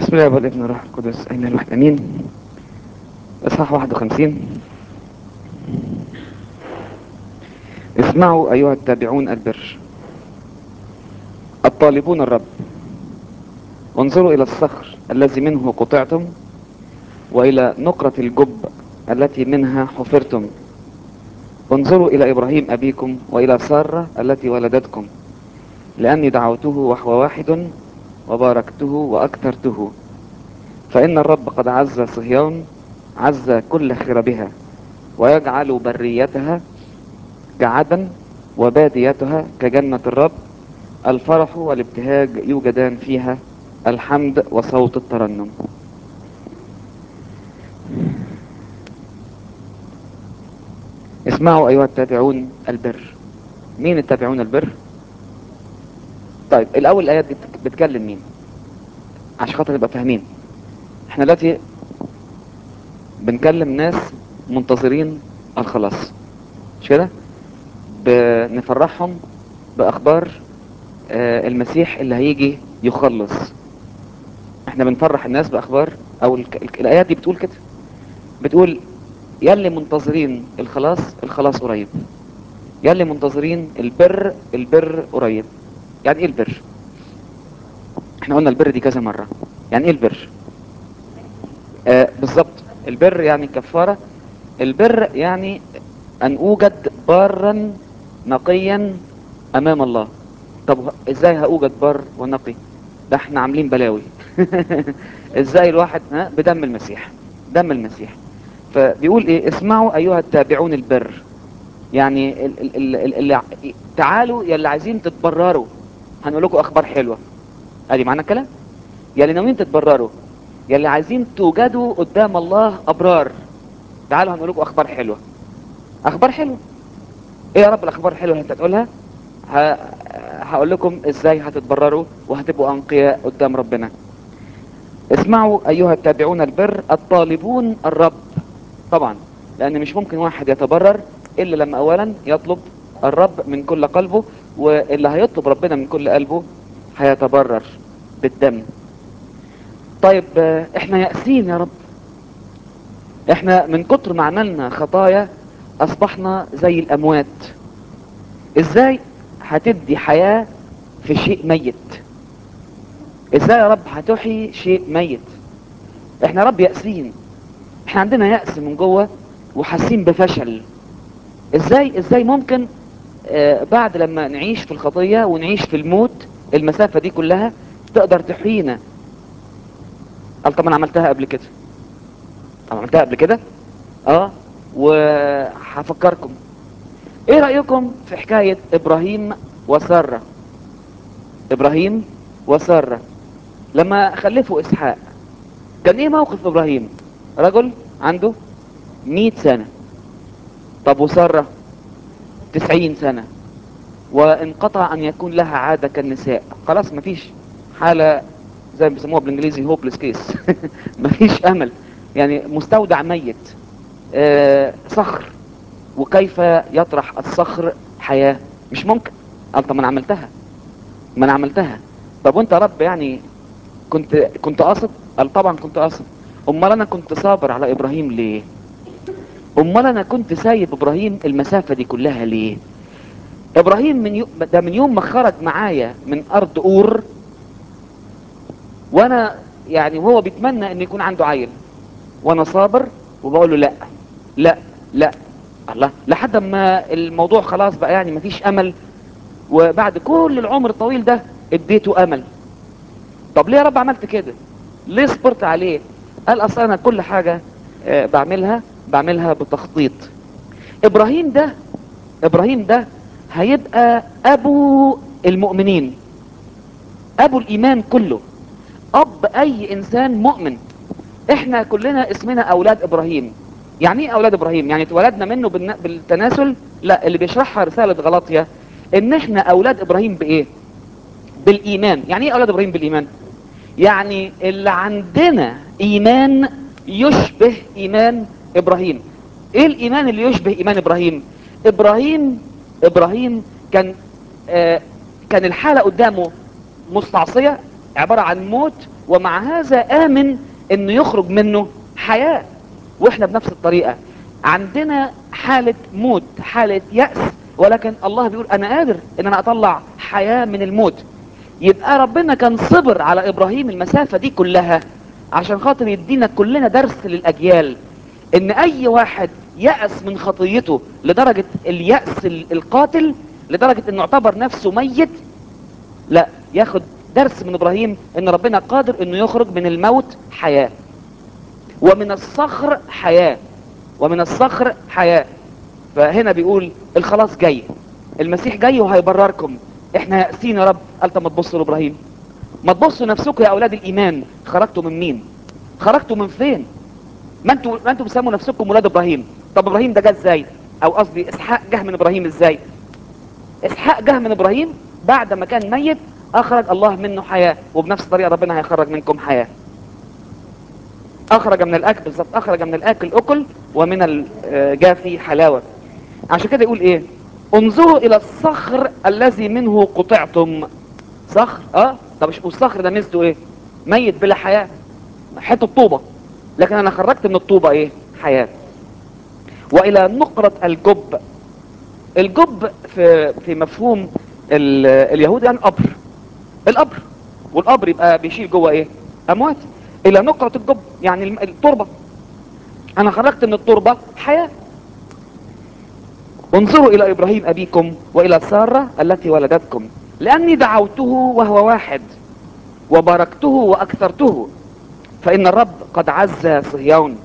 بسم الله والابن الروح القدس اين الواحد امين اصحاح 51 اسمعوا ايها التابعون البر الطالبون الرب انظروا الى الصخر الذي منه قطعتم والى نقرة الجب التي منها حفرتم انظروا الى ابراهيم ابيكم والى سارة التي ولدتكم لاني دعوته وهو واحد وباركته واكثرته فان الرب قد عز صهيون عز كل خربها ويجعل بريتها كعدن وباديتها كجنة الرب الفرح والابتهاج يوجدان فيها الحمد وصوت الترنم اسمعوا ايها التابعون البر مين التابعون البر طيب الاول الايات دي بتكلم مين عشان خاطر نبقى فاهمين احنا دلوقتي بنكلم ناس منتظرين الخلاص مش كده بنفرحهم باخبار آه المسيح اللي هيجي يخلص احنا بنفرح الناس باخبار او ال- ال- الايات دي بتقول كده بتقول يلي منتظرين الخلاص الخلاص قريب يلي منتظرين البر البر قريب يعني ايه البر احنا قلنا البر دي كذا مرة يعني ايه البر آه بالظبط البر يعني كفارة البر يعني ان اوجد بارا نقيا امام الله طب ازاي هاوجد بار ونقي ده احنا عاملين بلاوي ازاي الواحد ها بدم المسيح دم المسيح فبيقول ايه اسمعوا ايها التابعون البر يعني ال ال ال ال اللي تعالوا يا اللي عايزين تتبرروا هنقول لكم اخبار حلوه ادي معنى الكلام يا اللي ناويين تتبرروا يا اللي عايزين توجدوا قدام الله ابرار تعالوا هنقول لكم اخبار حلوه اخبار حلوه ايه يا رب الاخبار الحلوه اللي انت هتقولها ه... هقول لكم ازاي هتتبرروا وهتبقوا انقياء قدام ربنا اسمعوا ايها التابعون البر الطالبون الرب طبعا لان مش ممكن واحد يتبرر الا لما اولا يطلب الرب من كل قلبه واللي هيطلب ربنا من كل قلبه هيتبرر بالدم طيب آه، احنا يأسين يا رب احنا من كتر ما عملنا خطايا اصبحنا زي الاموات ازاي هتدي حياة في شيء ميت ازاي يا رب هتحيي شيء ميت احنا يا رب يأسين احنا عندنا يأس من جوه وحاسين بفشل ازاي ازاي ممكن آه بعد لما نعيش في الخطية ونعيش في الموت المسافة دي كلها تقدر تحيينا قال طب انا عملتها قبل كده طب عملتها قبل كده اه وهفكركم ايه رأيكم في حكاية ابراهيم وسارة ابراهيم وسارة لما خلفوا اسحاق كان ايه موقف ابراهيم رجل عنده مئة سنة طب وسارة تسعين سنة وانقطع ان يكون لها عادة كالنساء خلاص مفيش حالة زي ما بيسموها بالانجليزي هوبلس كيس مفيش امل يعني مستودع ميت آه صخر وكيف يطرح الصخر حياة مش ممكن قال طب ما انا عملتها ما انا عملتها طب وانت يا رب يعني كنت كنت قاصد قال طبعا كنت قاصد امال انا كنت صابر على ابراهيم ليه امال انا كنت سايب ابراهيم المسافة دي كلها ليه ابراهيم من يو... ده من يوم ما خرج معايا من ارض اور وانا يعني وهو بيتمنى ان يكون عنده عيل وانا صابر وبقول له لا لا لا الله لحد ما الموضوع خلاص بقى يعني مفيش امل وبعد كل العمر الطويل ده اديته امل طب ليه يا رب عملت كده ليه صبرت عليه قال اصلا انا كل حاجة آه، بعملها بعملها بتخطيط ابراهيم ده ابراهيم ده هيبقى ابو المؤمنين ابو الايمان كله اب اي انسان مؤمن احنا كلنا اسمنا اولاد ابراهيم يعني ايه اولاد ابراهيم يعني اتولدنا منه بالن- بالتناسل لا اللي بيشرحها رسالة غلطية ان احنا اولاد ابراهيم بايه بالايمان يعني ايه اولاد ابراهيم بالايمان يعني اللي عندنا ايمان يشبه ايمان ابراهيم ايه الايمان اللي يشبه ايمان ابراهيم ابراهيم ابراهيم كان آه كان الحالة قدامه مستعصية عبارة عن موت ومع هذا امن انه يخرج منه حياة واحنا بنفس الطريقة عندنا حالة موت حالة يأس ولكن الله بيقول انا قادر ان انا اطلع حياة من الموت يبقى ربنا كان صبر على ابراهيم المسافة دي كلها عشان خاطر يدينا كلنا درس للاجيال ان اي واحد يأس من خطيته لدرجة اليأس ال- القاتل لدرجة انه اعتبر نفسه ميت لا ياخد درس من ابراهيم ان ربنا قادر انه يخرج من الموت حياة ومن الصخر حياة ومن الصخر حياة فهنا بيقول الخلاص جاي المسيح جاي وهيبرركم احنا يأسين يا رب قال طب ما تبصوا لابراهيم ما تبصوا نفسكم يا اولاد الايمان خرجتوا من مين خرجتوا من فين ما انتوا ما انتوا بتسموا نفسكم ولاد ابراهيم طب ابراهيم ده جه ازاي او قصدي اسحاق جه من ابراهيم ازاي اسحاق جه من ابراهيم بعد ما كان ميت اخرج الله منه حياة وبنفس الطريقة ربنا هيخرج منكم حياة اخرج من الاكل بالظبط اخرج من الاكل اكل ومن الجافي حلاوة عشان كده يقول ايه انظروا الى الصخر الذي منه قطعتم صخر اه طب مش والصخر ده ميزته ايه ميت بلا حياة حتة طوبة لكن انا خرجت من الطوبة ايه حياة والى نقرة الجب الجب في في مفهوم ال- اليهود يعني قبر القبر والقبر يبقى بيشيل جوه ايه اموات الى نقرة الجب يعني الم- التربة انا خرجت من التربة حياة انظروا الى ابراهيم ابيكم والى سارة التي ولدتكم لاني دعوته وهو واحد وباركته واكثرته فان الرب قد عز صهيون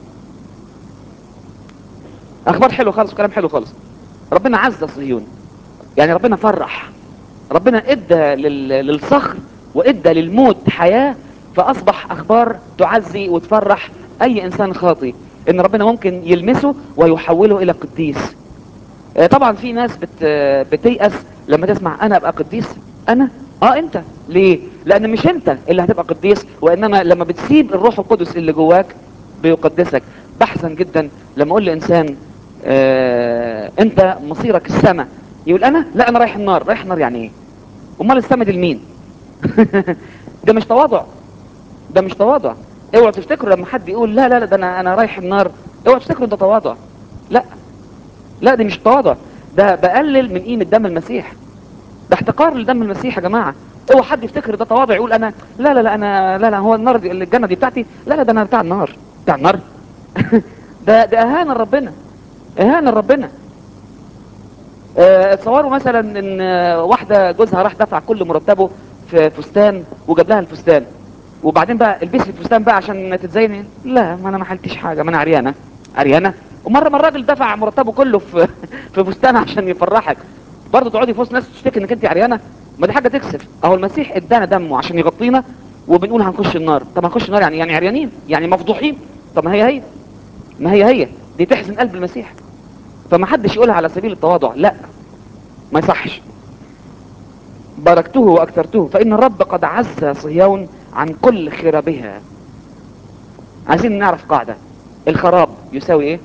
اخبار حلو خالص وكلام حلو خالص ربنا عز صهيون يعني ربنا فرح ربنا ادى لل- للصخر وادى للموت حياة فاصبح اخبار تعزي وتفرح اي انسان خاطي ان ربنا ممكن يلمسه ويحوله الى قديس آه، طبعا في ناس بت آه، بتيأس لما تسمع انا ابقى قديس انا اه انت ليه لان مش انت اللي هتبقى قديس وانما لما بتسيب الروح القدس اللي جواك بيقدسك بحزن جدا لما اقول لانسان آه انت مصيرك السماء يقول انا لا انا رايح النار رايح النار يعني ايه امال السماء دي لمين ده مش تواضع ده مش تواضع اوعوا تفتكروا لما حد يقول لا لا لا ده انا انا رايح النار اوعوا تفتكروا ده تواضع لا لا دي مش تواضع ده بقلل من قيمة دم المسيح ده احتقار لدم المسيح يا جماعة اوعى حد يفتكر ده تواضع يقول انا لا لا لا انا لا لا هو النار دي الجنة دي بتاعتي لا لا ده انا بتاع النار بتاع النار ده ده اهانة لربنا اهانة لربنا آه، تصوروا مثلا ان آه، واحدة جوزها راح دفع كل مرتبه في فستان وجاب لها الفستان وبعدين بقى البسي الفستان بقى عشان تتزيني لا ما انا ما حلتش حاجة ما انا عريانة عريانة ومرة ما الراجل دفع مرتبه كله في في فستان عشان يفرحك برضه تقعدي في وسط ناس تشتكي انك انت عريانة ما دي حاجة تكسف اهو المسيح ادانا دمه عشان يغطينا وبنقول هنخش النار طب هنخش النار يعني يعني عريانين يعني مفضوحين طب ما هي هي ما هي هي دي تحزن قلب المسيح فما حدش يقولها على سبيل التواضع لا ما يصحش باركته واكثرته فان الرب قد عز صهيون عن كل خرابها عايزين نعرف قاعدة الخراب يساوي ايه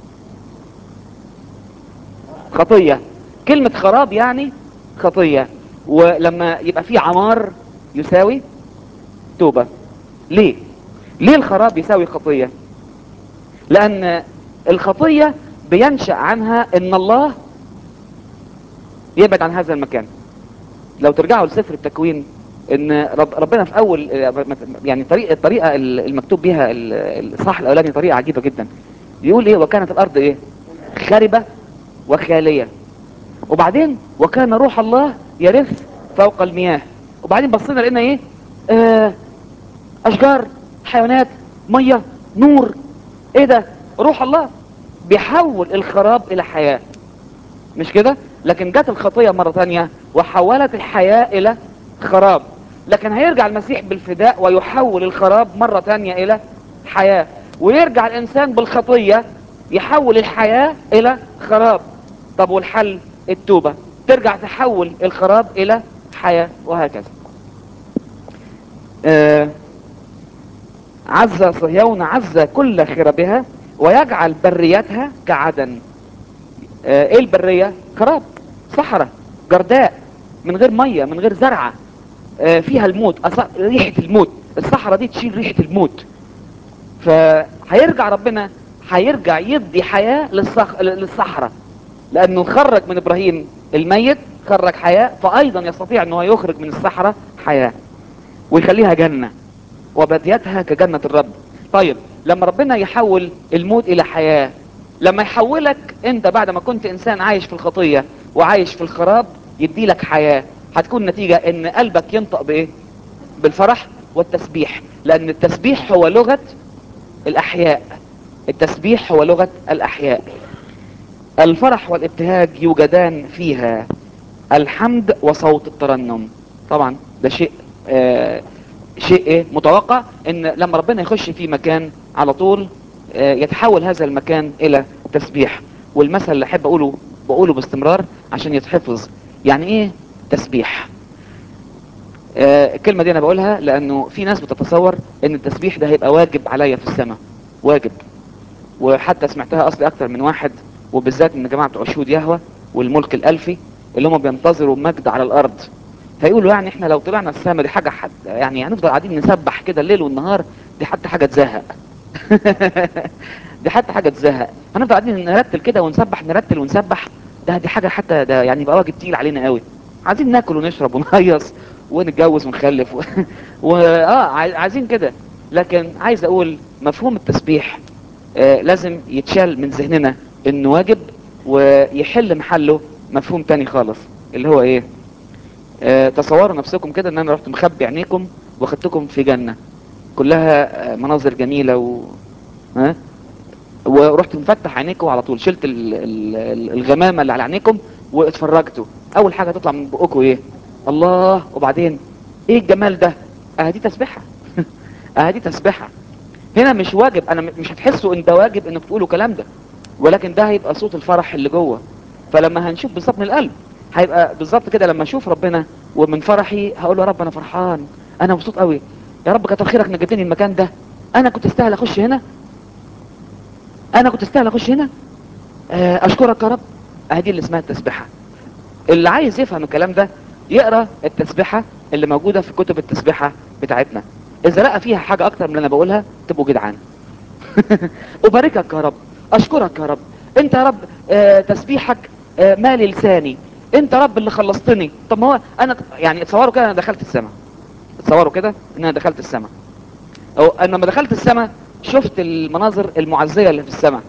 خطية كلمة خراب يعني خطية ولما يبقى في عمار يساوي توبة ليه ليه الخراب يساوي خطية لان الخطية بينشأ عنها ان الله يبعد عن هذا المكان لو ترجعوا لسفر التكوين ان رب ربنا في اول يعني طريقه الطريقه المكتوب بيها الصح الاولاني طريقه عجيبه جدا يقول ايه وكانت الارض ايه خاربه وخاليه وبعدين وكان روح الله يرف فوق المياه وبعدين بصينا لقينا ايه آه اشجار حيوانات ميه نور ايه ده روح الله بيحول الخراب الى حياه مش كده لكن جت الخطية مرة تانية وحولت الحياة الى خراب لكن هيرجع المسيح بالفداء ويحول الخراب مرة تانية الى حياة ويرجع الانسان بالخطية يحول الحياة الى خراب طب والحل التوبة ترجع تحول الخراب الى حياة وهكذا آه عز صهيون عز كل خربها ويجعل بريتها كعدن آه ايه البرية خراب صحراء جرداء من غير مية من غير زرعة آه فيها الموت أص... ريحة الموت الصحراء دي تشيل ريحة الموت فهيرجع ربنا هيرجع يدي حياة للصخ... للصحراء لانه خرج من ابراهيم الميت خرج حياة فايضا يستطيع انه يخرج من الصحراء حياة ويخليها جنة وبديتها كجنة الرب طيب لما ربنا يحول الموت الى حياة لما يحولك انت بعد ما كنت انسان عايش في الخطية وعايش في الخراب يدي لك حياة هتكون نتيجة ان قلبك ينطق بايه بالفرح والتسبيح لان التسبيح هو لغة الاحياء التسبيح هو لغة الاحياء الفرح والابتهاج يوجدان فيها الحمد وصوت الترنم طبعا ده شيء آه شيء ايه متوقع ان لما ربنا يخش في مكان على طول آه يتحول هذا المكان الى تسبيح والمثل اللي احب اقوله بقوله باستمرار عشان يتحفظ يعني ايه تسبيح آه الكلمة دي انا بقولها لانه في ناس بتتصور ان التسبيح ده هيبقى واجب عليا في السماء واجب وحتى سمعتها اصلي اكتر من واحد وبالذات من جماعة بتوع شهود يهوى والملك الالفي اللي هم بينتظروا مجد على الارض فيقولوا يعني احنا لو طلعنا السما دي حاجة حد يعني هنفضل قاعدين نسبح كده الليل والنهار دي حتى حاجة تزهق دي حتى حاجة تزهق هنفضل قاعدين نرتل كده ونسبح نرتل ونسبح ده دي حاجة حتى ده يعني بقى واجب تقيل علينا قوي عايزين ناكل ونشرب ونهيص ونتجوز ونخلف و... و... اه عايزين كده لكن عايز اقول مفهوم التسبيح آه لازم يتشال من ذهننا انه واجب ويحل محله مفهوم تاني خالص اللي هو ايه آه تصوروا نفسكم كده ان انا رحت مخبي عينيكم واخدتكم في جنة كلها آه مناظر جميلة و ها ورحت مفتح عينيكم على طول شلت ال ال الغمامة اللي على عينيكم واتفرجتوا اول حاجة تطلع من بقكم ايه الله وبعدين ايه الجمال ده اه دي تسبيحة اه دي تسبيحة هنا مش واجب انا مش هتحسوا ان ده واجب انك تقولوا كلام ده ولكن ده هيبقى صوت الفرح اللي جوه فلما هنشوف بالظبط من القلب هيبقى بالظبط كده لما اشوف ربنا ومن فرحي هقول له يا رب انا فرحان انا مبسوط قوي يا رب كتر خيرك انك جبتني المكان ده انا كنت استاهل اخش هنا انا كنت استاهل اخش هنا اشكرك يا رب ادي اللي اسمها التسبيحه اللي عايز يفهم الكلام ده يقرا التسبيحه اللي موجوده في كتب التسبيحه بتاعتنا اذا لقى فيها حاجه اكتر من اللي انا بقولها تبقوا جدعان اباركك يا رب اشكرك يا رب انت يا رب آه تسبيحك آه مالي لساني انت رب اللي خلصتني طب ما هو انا يعني اتصوروا كده انا دخلت السماء اتصوروا كده ان انا دخلت السماء او انا لما دخلت السماء شفت المناظر المعزيه اللي في السماء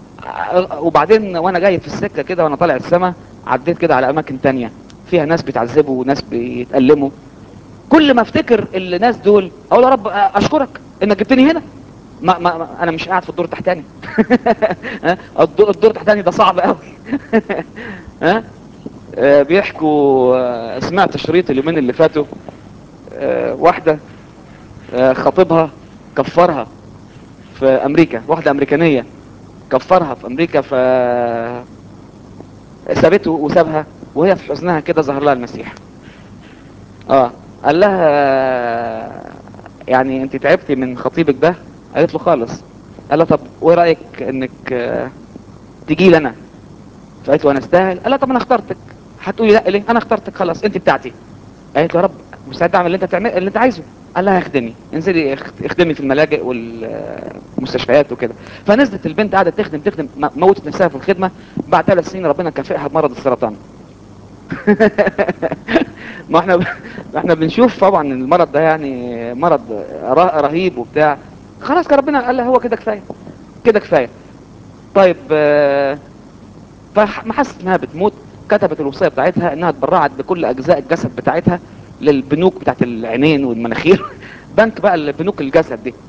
وبعدين وانا جاي في السكه كده وانا طالع السماء عديت كده على اماكن تانية فيها ناس بيتعذبوا وناس بيتألموا كل ما افتكر الناس دول اقول يا رب اشكرك انك جبتني هنا ما, ما, ما انا مش قاعد في الدور التحتاني الدور, الدور التحتاني ده صعب قوي ها آه بيحكوا آه سمعت شريط اليومين اللي فاتوا آه واحدة خطيبها كفرها في امريكا واحدة امريكانية كفرها في امريكا ف سابته وسابها وهي في حزنها كده ظهر لها المسيح اه قال لها يعني انت تعبتي من خطيبك ده قالت له خالص قال لها طب وايه رايك انك تجي لي انا فقالت له انا استاهل قال لها طب انا اخترتك هتقولي لا ليه انا اخترتك خلاص انت بتاعتي قالت له يا رب مستعد اعمل اللي انت بتعمل اللي انت عايزه قال لها اخدمي انزلي اخدمي في الملاجئ والمستشفيات وكده فنزلت البنت قعدت تخدم تخدم موتت نفسها في الخدمه بعد ثلاث سنين ربنا كافئها بمرض السرطان ما احنا ب... احنا بنشوف طبعا المرض ده يعني مرض رهيب وبتاع خلاص كان ربنا قال لها هو كده كفايه كده كفايه طيب فما حست انها بتموت كتبت الوصيه بتاعتها انها اتبرعت بكل اجزاء الجسد بتاعتها للبنوك بتاعت العينين والمناخير بنك بقى البنوك الجسد دي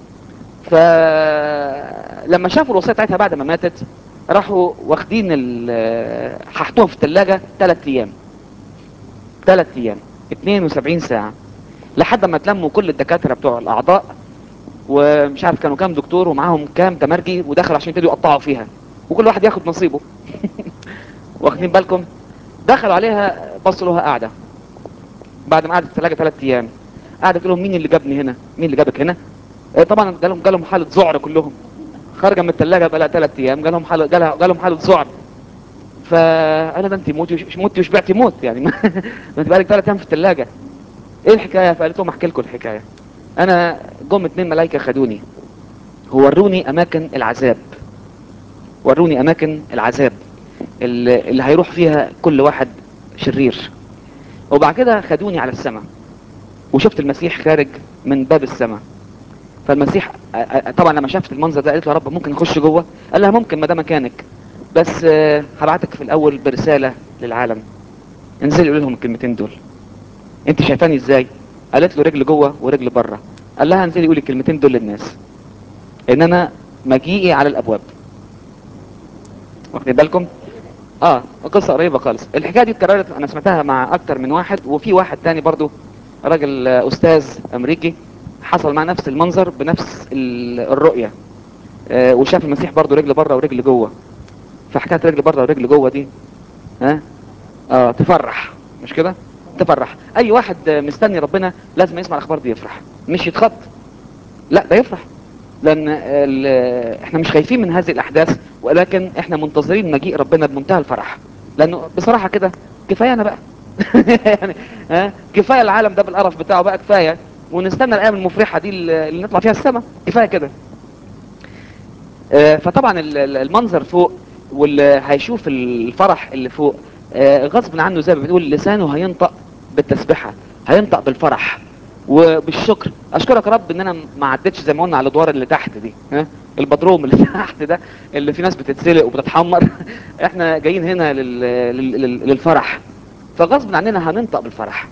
فلما شافوا الوصيه بتاعتها بعد ما ماتت راحوا واخدين حطوها في الثلاجه ثلاث ايام ثلاث ايام 72 ساعه لحد ما تلموا كل الدكاتره بتوع الاعضاء ومش عارف كانوا كام دكتور ومعاهم كام تمرجي ودخلوا عشان يبتدوا يقطعوا فيها وكل واحد ياخد نصيبه واخدين بالكم دخلوا عليها بصوا لها قاعده بعد ما قعدت في الثلاجه ثلاث ايام قعدت تقول لهم مين اللي جابني هنا مين اللي جابك هنا اه طبعا جالهم جالهم حاله ذعر كلهم خارجه من الثلاجه بقى لها ثلاث ايام جالهم حاله جالها جالهم حاله ذعر فانا ده انت موتي موتي وشبعتي موت يعني ما انت بقالك ثلاث ايام في الثلاجه ايه الحكايه فقالت لهم احكي لكم الحكايه انا جم اتنين ملايكة خدوني ووروني اماكن العذاب وروني اماكن العذاب اللي, اللي هيروح فيها كل واحد شرير وبعد كده خدوني على السماء وشفت المسيح خارج من باب السماء فالمسيح أ- أ- طبعا لما شافت المنظر ده قالت له يا رب ممكن نخش جوه قال لها ممكن ما ده مكانك بس آه، هبعتك في الاول برساله للعالم انزلي قولي لهم الكلمتين دول انت شايفاني ازاي قالت له رجل جوه ورجل بره قال لها انزلي قولي الكلمتين دول للناس ان انا مجيئي على الابواب واخدين بالكم اه قصه قريبه خالص الحكايه دي اتكررت انا سمعتها مع اكتر من واحد وفي واحد تاني برضو راجل آه، استاذ امريكي حصل معاه نفس المنظر بنفس ال- الرؤيه آه، وشاف المسيح برضو رجل بره ورجل جوه فحكايه رجل بره ورجل جوه دي ها اه تفرح مش كده تفرح اي واحد آه، مستني ربنا لازم يسمع الاخبار دي يفرح مش يتخض لا ده يفرح لان ال- احنا مش خايفين من هذه الاحداث ولكن احنا منتظرين مجيء ربنا بمنتهى الفرح لانه بصراحه كده كفايه انا بقى يعني ها كفايه العالم ده بالقرف بتاعه بقى كفايه ونستنى الايام المفرحه دي اللي اللي نطلع فيها السماء كفايه كده آه، فطبعا ال- ال- المنظر فوق واللي هيشوف الفرح اللي فوق آه، غصب عنه زي ما بنقول لسانه هينطق بالتسبيحه هينطق بالفرح وبالشكر اشكرك يا رب ان انا ما عدتش زي ما قلنا على الادوار اللي تحت دي ها البدروم اللي تحت ده اللي في ناس بتتسلق وبتتحمر احنا جايين هنا لل... لل... لل... للفرح فغصب عننا هننطق بالفرح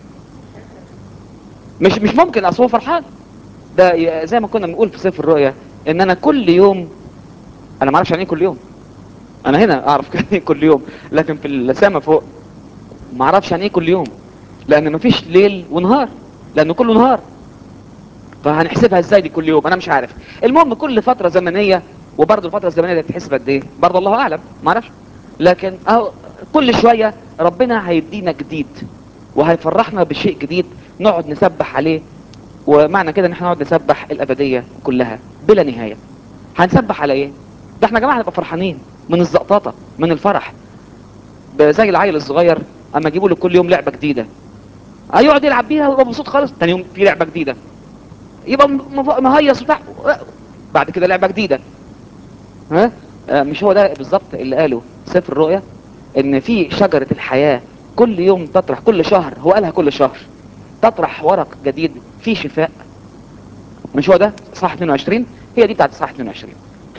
مش مش ممكن اصل هو فرحان ده ي- زي ما كنا بنقول في سفر الرؤيا ان انا كل يوم انا ما اعرفش يعني ايه كل يوم انا هنا اعرف يعني ايه كل يوم لكن في السماء فوق ما اعرفش يعني ايه كل يوم لان مفيش ليل ونهار لانه كله نهار فهنحسبها ازاي دي كل يوم انا مش عارف المهم كل فتره زمنيه وبرضه الفتره الزمنيه دي بتتحسب قد ايه برضه الله اعلم ما اعرفش لكن اهو كل شويه ربنا هيدينا جديد وهيفرحنا بشيء جديد نقعد نسبح عليه ومعنى كده ان احنا نقعد نسبح الابديه كلها بلا نهايه هنسبح على ايه ده احنا يا جماعه هنبقى فرحانين من الزقطاطه من الفرح ب- زي العيل الصغير اما يجيبوا له كل يوم لعبه جديده هيقعد يلعب بيها ويبقى مبسوط خالص تاني يوم في لعبه جديده يبقى م- مف- مهيص وبتاع بعد كده لعبه جديده ها آه، مش هو ده بالظبط اللي قاله سفر الرؤيا ان في شجره الحياه كل يوم تطرح كل شهر هو قالها كل شهر تطرح ورق جديد فيه شفاء مش هو ده صح 22 هي دي بتاعت صح 22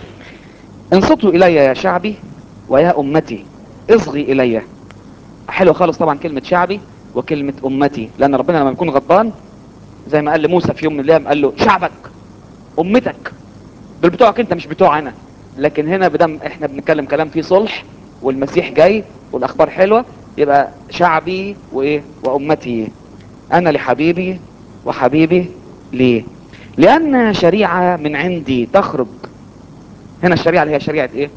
انصتوا الي يا شعبي ويا امتي اصغي الي حلو خالص طبعا كلمه شعبي وكلمه امتي لان ربنا لما بيكون غضبان زي ما قال لموسى في يوم من الايام قال له شعبك امتك دول بتوعك انت مش بتوع انا لكن هنا بدم احنا بنتكلم كلام فيه صلح والمسيح جاي والاخبار حلوه يبقى شعبي وايه وامتي انا لحبيبي وحبيبي ليه لان شريعه من عندي تخرج هنا الشريعه اللي هي شريعه ايه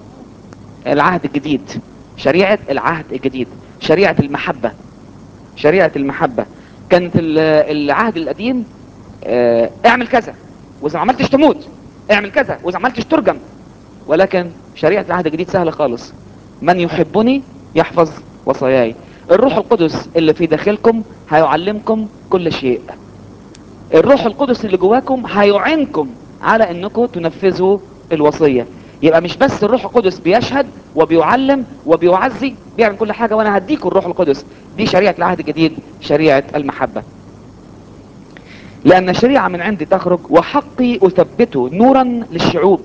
العهد الجديد شريعه العهد الجديد شريعه المحبه شريعه المحبه كانت ال- العهد القديم آه، اعمل كذا واذا ما عملتش تموت اعمل كذا واذا ما عملتش ترجم ولكن شريعه العهد الجديد سهله خالص من يحبني يحفظ وصاياي الروح القدس اللي في داخلكم هيعلمكم كل شيء الروح القدس اللي جواكم هيعينكم على انكم تنفذوا الوصيه يبقى مش بس الروح القدس بيشهد وبيعلم وبيعزي بيعمل كل حاجه وانا هديكم الروح القدس دي شريعه العهد الجديد شريعه المحبه لأن الشريعة من عندي تخرج وحقي أثبته نورا للشعوب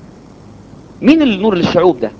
مين النور للشعوب ده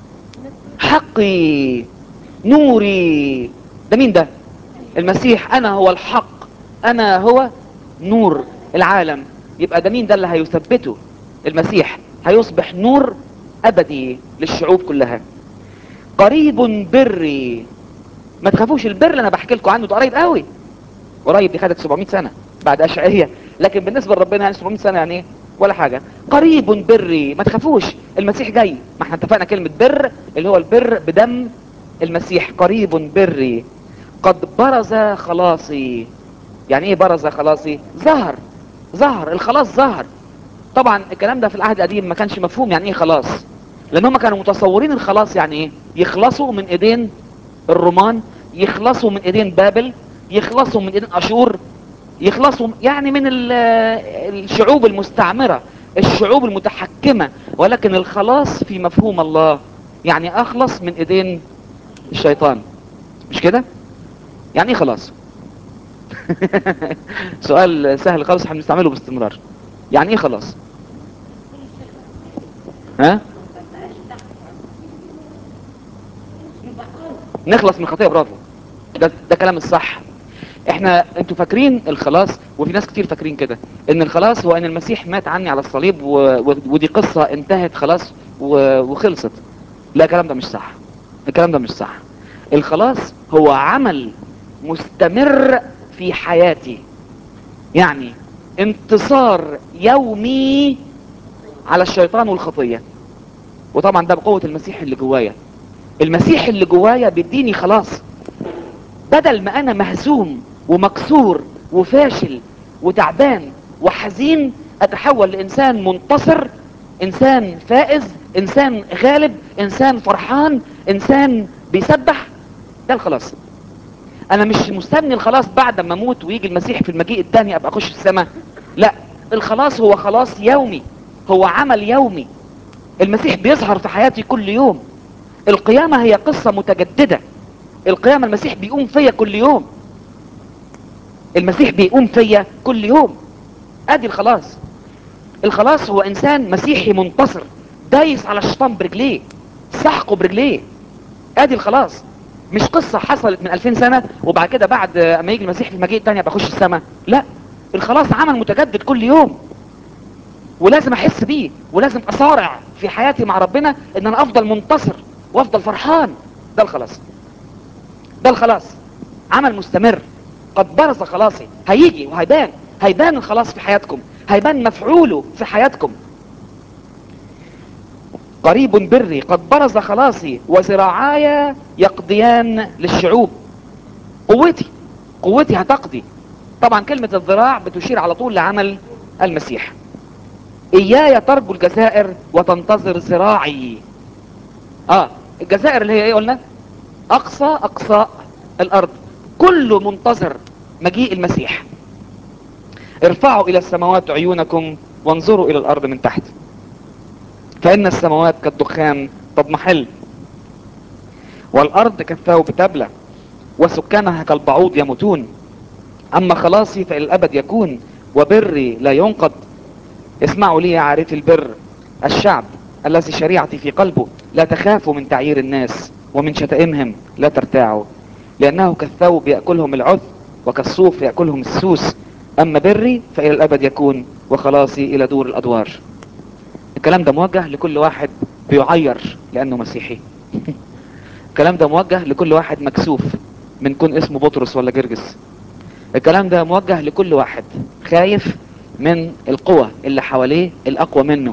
حقي نوري ده مين ده المسيح أنا هو الحق أنا هو نور العالم يبقى ده مين ده اللي هيثبته المسيح هيصبح نور أبدي للشعوب كلها قريب بري ما تخافوش البر اللي انا بحكي لكم عنه ده قريب قوي قريب دي خدت 700 سنه بعد اشعياء لكن بالنسبه لربنا يعني 700 سنه يعني ايه ولا حاجه قريب بري ما تخافوش المسيح جاي ما احنا اتفقنا كلمه بر اللي هو البر بدم المسيح قريب بري قد برز خلاصي يعني ايه برز خلاصي ظهر ظهر الخلاص ظهر طبعا الكلام ده في العهد القديم ما كانش مفهوم يعني ايه خلاص لان هم كانوا متصورين الخلاص يعني ايه يخلصوا من ايدين الرومان يخلصوا من ايدين بابل يخلصوا من ايدين اشور يخلصوا يعني من ال- الشعوب المستعمرة الشعوب المتحكمة ولكن الخلاص في مفهوم الله يعني اخلص من ايدين الشيطان مش كده يعني ايه خلاص سؤال سهل خالص احنا بنستعمله باستمرار يعني ايه خلاص ها نخلص من الخطيه برافو ده ده كلام الصح احنا انتوا فاكرين الخلاص وفي ناس كتير فاكرين كده ان الخلاص هو ان المسيح مات عني على الصليب و... و... ودي قصة انتهت خلاص و... وخلصت لا الكلام ده مش صح الكلام ده مش صح الخلاص هو عمل مستمر في حياتي يعني انتصار يومي على الشيطان والخطية وطبعا ده بقوة المسيح اللي جوايا المسيح اللي جوايا بيديني خلاص بدل ما انا مهزوم ومكسور وفاشل وتعبان وحزين اتحول لانسان منتصر انسان فائز انسان غالب انسان فرحان انسان بيسبح ده الخلاص انا مش مستني الخلاص بعد ما اموت ويجي المسيح في المجيء الثاني ابقى اخش السماء لا الخلاص هو خلاص يومي هو عمل يومي المسيح بيظهر في حياتي كل يوم القيامة هي قصة متجددة القيامة المسيح بيقوم فيا كل يوم المسيح بيقوم فيا كل يوم ادي الخلاص الخلاص هو انسان مسيحي منتصر دايس على الشيطان برجليه سحقه برجليه ادي الخلاص مش قصة حصلت من 2000 سنة وبعد كده بعد اما يجي المسيح في المجيء الثاني ابقى اخش السماء لا الخلاص عمل متجدد كل يوم ولازم احس بيه ولازم اصارع في حياتي مع ربنا ان انا افضل منتصر وافضل فرحان ده الخلاص ده الخلاص عمل مستمر قد برز خلاصي هيجي وهيبان هيبان الخلاص في حياتكم هيبان مفعوله في حياتكم قريب بري قد برز خلاصي وذراعاي يقضيان للشعوب قوتي قوتي هتقضي طبعا كلمة الذراع بتشير على طول لعمل المسيح اياي ترجو الجزائر وتنتظر ذراعي اه الجزائر اللي هي ايه قلنا اقصى اقصاء الارض كله منتظر مجيء المسيح ارفعوا الى السماوات عيونكم وانظروا الى الارض من تحت فان السماوات كالدخان تضمحل والارض كالثوب تبلى وسكانها كالبعوض يموتون اما خلاصي فالى الابد يكون وبري لا ينقض اسمعوا لي يا عارف البر الشعب الذي شريعتي في قلبه لا تخافوا من تعيير الناس ومن شتائمهم لا ترتاعوا لأنه كالثوب يأكلهم العذ وكالصوف يأكلهم السوس أما بري فإلى الأبد يكون وخلاصي إلى دور الأدوار الكلام ده موجه لكل واحد بيعير لأنه مسيحي الكلام ده موجه لكل واحد مكسوف من كون اسمه بطرس ولا جرجس الكلام ده موجه لكل واحد خايف من القوة اللي حواليه الأقوى منه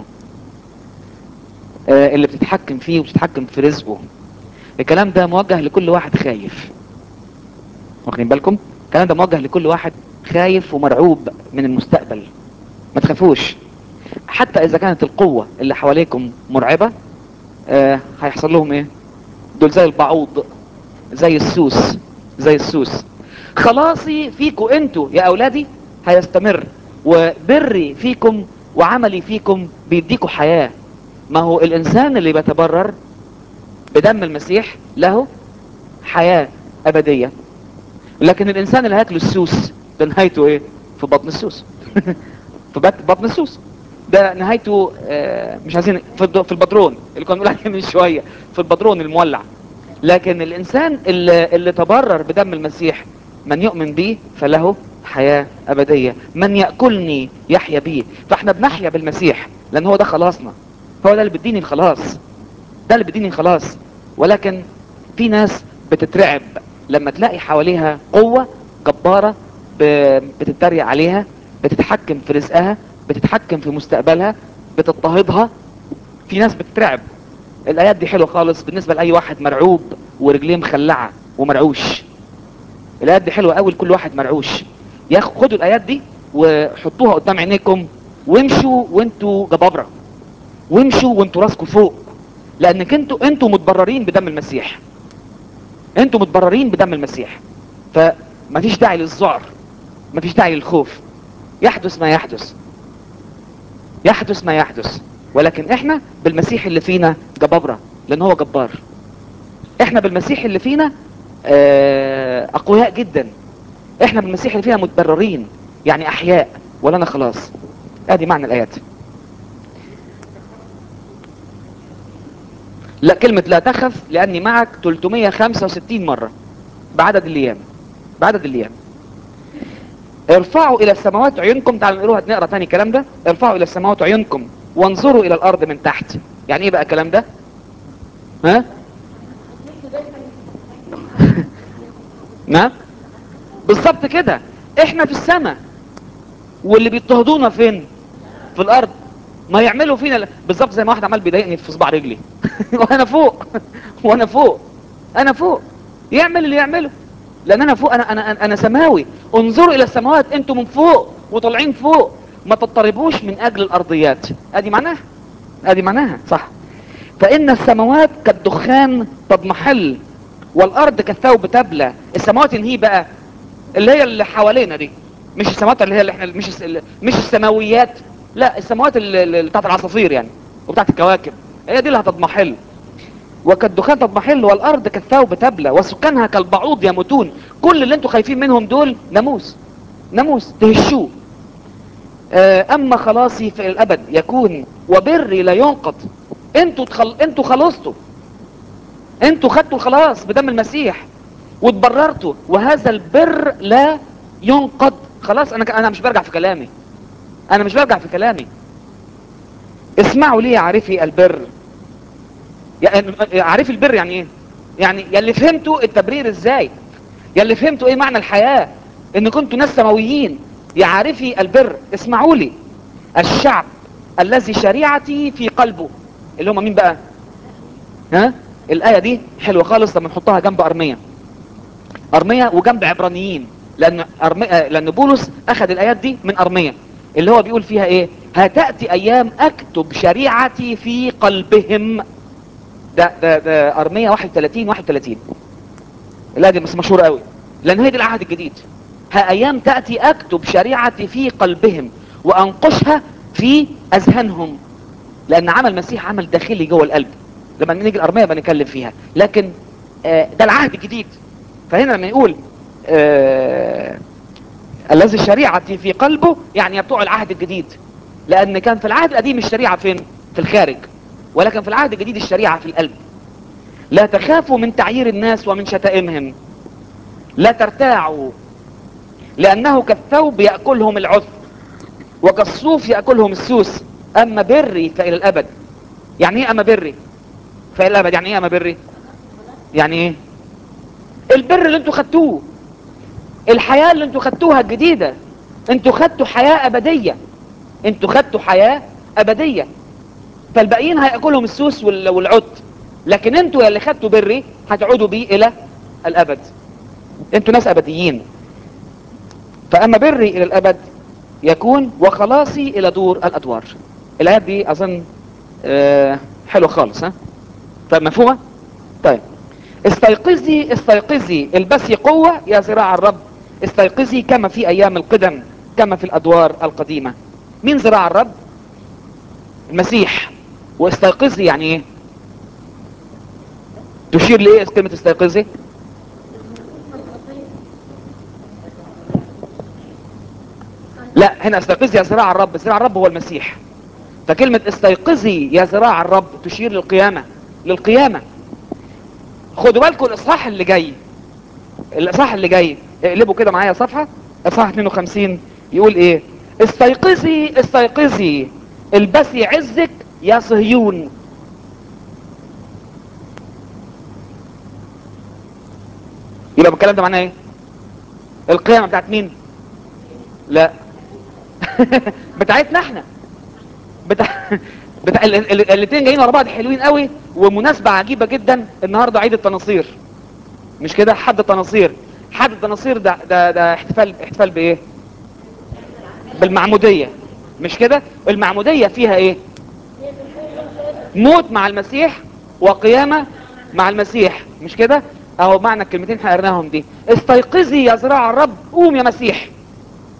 آه اللي بتتحكم فيه وبتتحكم في رزقه الكلام ده موجه لكل واحد خايف واخدين بالكم الكلام ده موجه لكل واحد خايف ومرعوب من المستقبل ما تخافوش حتى اذا كانت القوة اللي حواليكم مرعبة آه هيحصل لهم ايه دول زي البعوض زي السوس زي السوس خلاصي فيكم انتوا يا اولادي هيستمر وبري فيكم وعملي فيكم بيديكوا حياة ما هو الانسان اللي بيتبرر بدم المسيح له حياة ابدية لكن الانسان اللي هياكل السوس ده نهايته ايه في بطن السوس في بطن السوس ده نهايته آه مش عايزين في البدرون اللي كنا بنقول عليه من شويه في البدرون المولع لكن الانسان اللي, اللي تبرر بدم المسيح من يؤمن به فله حياة ابدية من يأكلني يحيا بي فاحنا بنحيا بالمسيح لان هو ده خلاصنا هو ده اللي بيديني الخلاص ده اللي بيديني الخلاص ولكن في ناس بتترعب لما تلاقي حواليها قوة جبارة بتتريق عليها بتتحكم في رزقها بتتحكم في مستقبلها بتضطهدها في ناس بتترعب الايات دي حلوة خالص بالنسبة لاي واحد مرعوب ورجليه مخلعة ومرعوش الايات دي حلوة قوي لكل واحد مرعوش ياخد خدوا الايات دي وحطوها قدام عينيكم وامشوا وانتوا جبابرة وامشوا وانتوا راسكم فوق لانك انتوا انتوا متبررين بدم المسيح انتوا متبررين بدم المسيح فمفيش داعي للذعر مفيش داعي للخوف يحدث ما يحدث يحدث ما يحدث ولكن احنا بالمسيح اللي فينا جبابرة لان هو جبار احنا بالمسيح اللي فينا آه، اقوياء جدا احنا بالمسيح اللي فينا متبررين يعني احياء ولنا خلاص ادي معنى الايات لا كلمة لا تخف لاني معك 365 مرة بعدد الايام بعدد الايام ارفعوا الى السماوات عيونكم تعالوا نقروها نقرا تاني الكلام ده ارفعوا الى السماوات عيونكم وانظروا الى الارض من تحت يعني ايه بقى الكلام ده ها نعم بالظبط كده احنا في السماء واللي بيضطهدونا فين في الارض ما يعملوا فينا بالظبط زي ما واحد عمال بيضايقني في صباع رجلي وانا فوق وانا فوق انا فوق يعمل اللي يعمله لان انا فوق انا انا انا سماوي انظروا الى السماوات انتم من فوق وطالعين فوق ما تضطربوش من اجل الارضيات ادي معناها ادي معناها صح فان السماوات كالدخان تضمحل والارض كالثوب تبلى السماوات اللي هي بقى اللي هي اللي حوالينا دي مش السماوات اللي هي اللي احنا مش الس- مش السماويات لا السماوات اللي اللي بتاعت العصافير يعني وبتاعت الكواكب هي دي اللي هتضمحل وكالدخان تضمحل والارض كالثوب تبلى وسكانها كالبعوض يموتون كل اللي انتوا خايفين منهم دول ناموس ناموس تهشوه آه، اما خلاصي في الابد يكون وبري لا ينقض انتوا تخل... انتوا خلصتوا انتوا خدتوا الخلاص بدم المسيح واتبررتوا وهذا البر لا ينقض خلاص انا ك- انا مش برجع في كلامي انا مش برجع في كلامي اسمعوا لي يا عارفي البر يعني عارف البر يعني ايه يعني يا اللي فهمتوا التبرير ازاي يا اللي فهمتوا ايه معنى الحياة ان كنتوا ناس سماويين يا عارفي البر اسمعوا لي الشعب الذي شريعتي في قلبه اللي هم مين بقى ها الآية دي حلوة خالص لما نحطها جنب أرمية أرمية وجنب عبرانيين لأن أرمية لأن بولس أخذ الآيات دي من أرمية اللي هو بيقول فيها إيه هتأتي أيام أكتب شريعتي في قلبهم ده ده ده أرمية 31 31 الآية دي بس مشهورة قوي لأن هي دي العهد الجديد ها أيام تأتي أكتب شريعتي في قلبهم وأنقشها في أذهانهم لأن عمل المسيح عمل داخلي جوه القلب لما نيجي الأرمية بنتكلم فيها لكن آه ده العهد الجديد فهنا لما يقول آه الذي الشريعة في قلبه يعني بتوع العهد الجديد لأن كان في العهد القديم الشريعة فين في الخارج ولكن في العهد الجديد الشريعة في القلب لا تخافوا من تعيير الناس ومن شتائمهم لا ترتاعوا لأنه كالثوب يأكلهم العث وكالصوف يأكلهم السوس أما بري فإلى الأبد يعني إيه أما بري فإلى الأبد يعني إيه أما بري يعني إيه البر اللي انتوا خدتوه الحياة اللي انتوا خدتوها الجديدة انتوا خدتوا حياة أبدية انتوا خدتوا حياة أبدية فالباقيين هيأكلهم السوس وال- والعد لكن انتوا يا اللي خدتوا بري هتعودوا بيه إلى الأبد انتوا ناس أبديين فأما بري إلى الأبد يكون وخلاصي إلى دور الأدوار الآيات دي أظن آه، حلوة خالص ها طيب مفهومة طيب استيقظي استيقظي البسي قوة يا ذراع الرب استيقظي كما في أيام القدم كما في الأدوار القديمة مين ذراع الرب المسيح واستيقظي يعني ايه تشير لإيه كلمة استيقظي لا هنا استيقظي يا ذراع الرب ذراع الرب هو المسيح فكلمة استيقظي يا ذراع الرب تشير للقيامة للقيامة خدوا بالكم الاصحاح اللي جاي الاصحاح اللي جاي اقلبوا كده معايا صفحة اصحاح 52 يقول ايه استيقظي استيقظي البسي عزك يا صهيون يبقى بالكلام ده معناه ايه القيامة بتاعت مين لا بتاعتنا احنا بتاع بتاع الاثنين جايين ورا بعض حلوين قوي ومناسبة عجيبة جدا النهاردة عيد التناصير مش كده حد التناصير حد التناصير ده ده ده احتفال احتفال بايه بالمعمودية مش كده المعمودية فيها ايه موت مع المسيح وقيامة مع المسيح مش كده اهو معنى الكلمتين احنا قرناهم دي استيقظي يا ذراع الرب قوم يا مسيح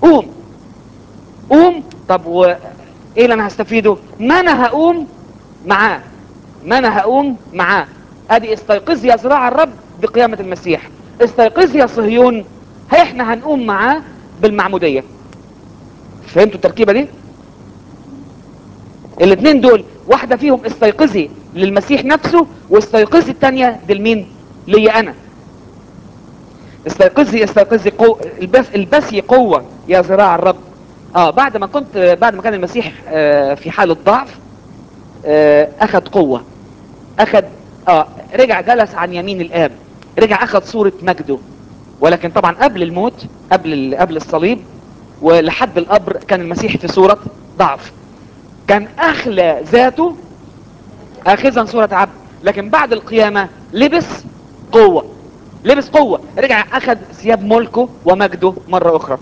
قوم قوم طب و ايه اللي انا هستفيده ما انا هقوم معاه ما انا هقوم معاه ادي استيقظ يا ذراع الرب بقيامة المسيح استيقظ يا صهيون هي احنا هنقوم معاه بالمعمودية فهمتوا التركيبة دي الاثنين دول واحدة فيهم استيقظي للمسيح نفسه واستيقظي التانية دي لمين لي انا استيقظي استيقظي قو... البس... البسي قوة يا ذراع الرب اه بعد ما كنت بعد ما كان المسيح آه في حالة ضعف آه اخذ قوة اخذ اه رجع جلس عن يمين الاب رجع اخذ صورة مجده ولكن طبعا قبل الموت قبل ال... قبل الصليب ولحد القبر كان المسيح في صورة ضعف كان اخلى ذاته اخذا صورة عبد لكن بعد القيامة لبس قوة لبس قوة رجع اخذ ثياب ملكه ومجده مرة اخرى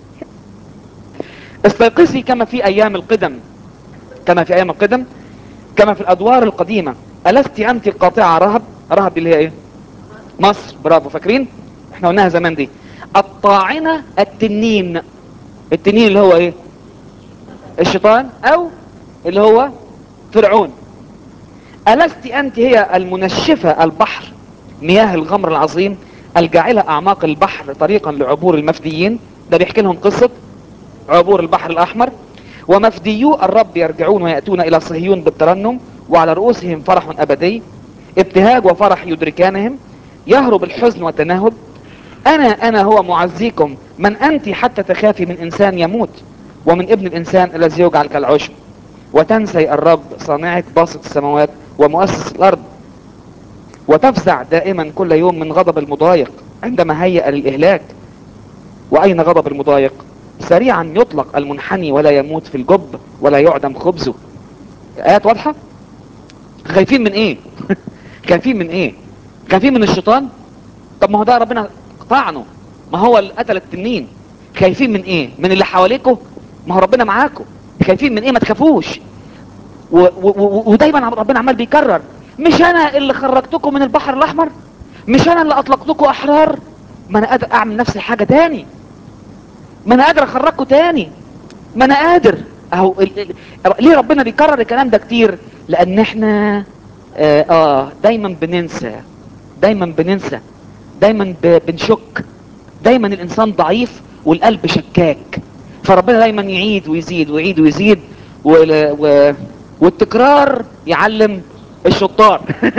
استيقظي كما في ايام القدم كما في ايام القدم كما في الادوار القديمة ألست أنت القاطعة رهب رهب اللي هي ايه مصر برافو فاكرين احنا قلناها زمان دي الطاعنة التنين التنين اللي هو ايه الشيطان او اللي هو فرعون ألست أنت هي المنشفة البحر مياه الغمر العظيم الجاعلة أعماق البحر طريقا لعبور المفديين ده بيحكي لهم قصة عبور البحر الأحمر ومفديو الرب يرجعون ويأتون إلى صهيون بالترنم وعلى رؤوسهم فرح أبدي ابتهاج وفرح يدركانهم يهرب الحزن والتنهد أنا أنا هو معزيكم من أنت حتى تخافي من إنسان يموت ومن ابن الإنسان الذي يجعل كالعشب وتنسي الرب صانعك باسط السماوات ومؤسس الأرض وتفزع دائما كل يوم من غضب المضايق عندما هيأ للإهلاك وأين غضب المضايق سريعا يطلق المنحني ولا يموت في الجب ولا يعدم خبزه آيات واضحة خايفين من ايه خايفين من ايه خايفين من الشيطان طب ما هو ده ربنا طعنه ما هو اللي قتل التنين خايفين من ايه من اللي حواليكم ما هو ربنا معاكم خايفين من ايه ما تخافوش و- و- و- ودايما ربنا عمال بيكرر مش انا اللي خرجتكم من البحر الاحمر مش انا اللي اطلقتكم احرار ما انا قادر اعمل نفس الحاجة تاني ما انا قادر اخرجكم تاني ما انا قادر اهو ال- ال- ليه ربنا بيكرر الكلام ده كتير لان احنا آه, اه دايما بننسى دايما بننسى دايما ب- بنشك دايما الانسان ضعيف والقلب شكاك فربنا دايما يعيد ويزيد ويعيد ويزيد وال- و... والتكرار يعلم الشطار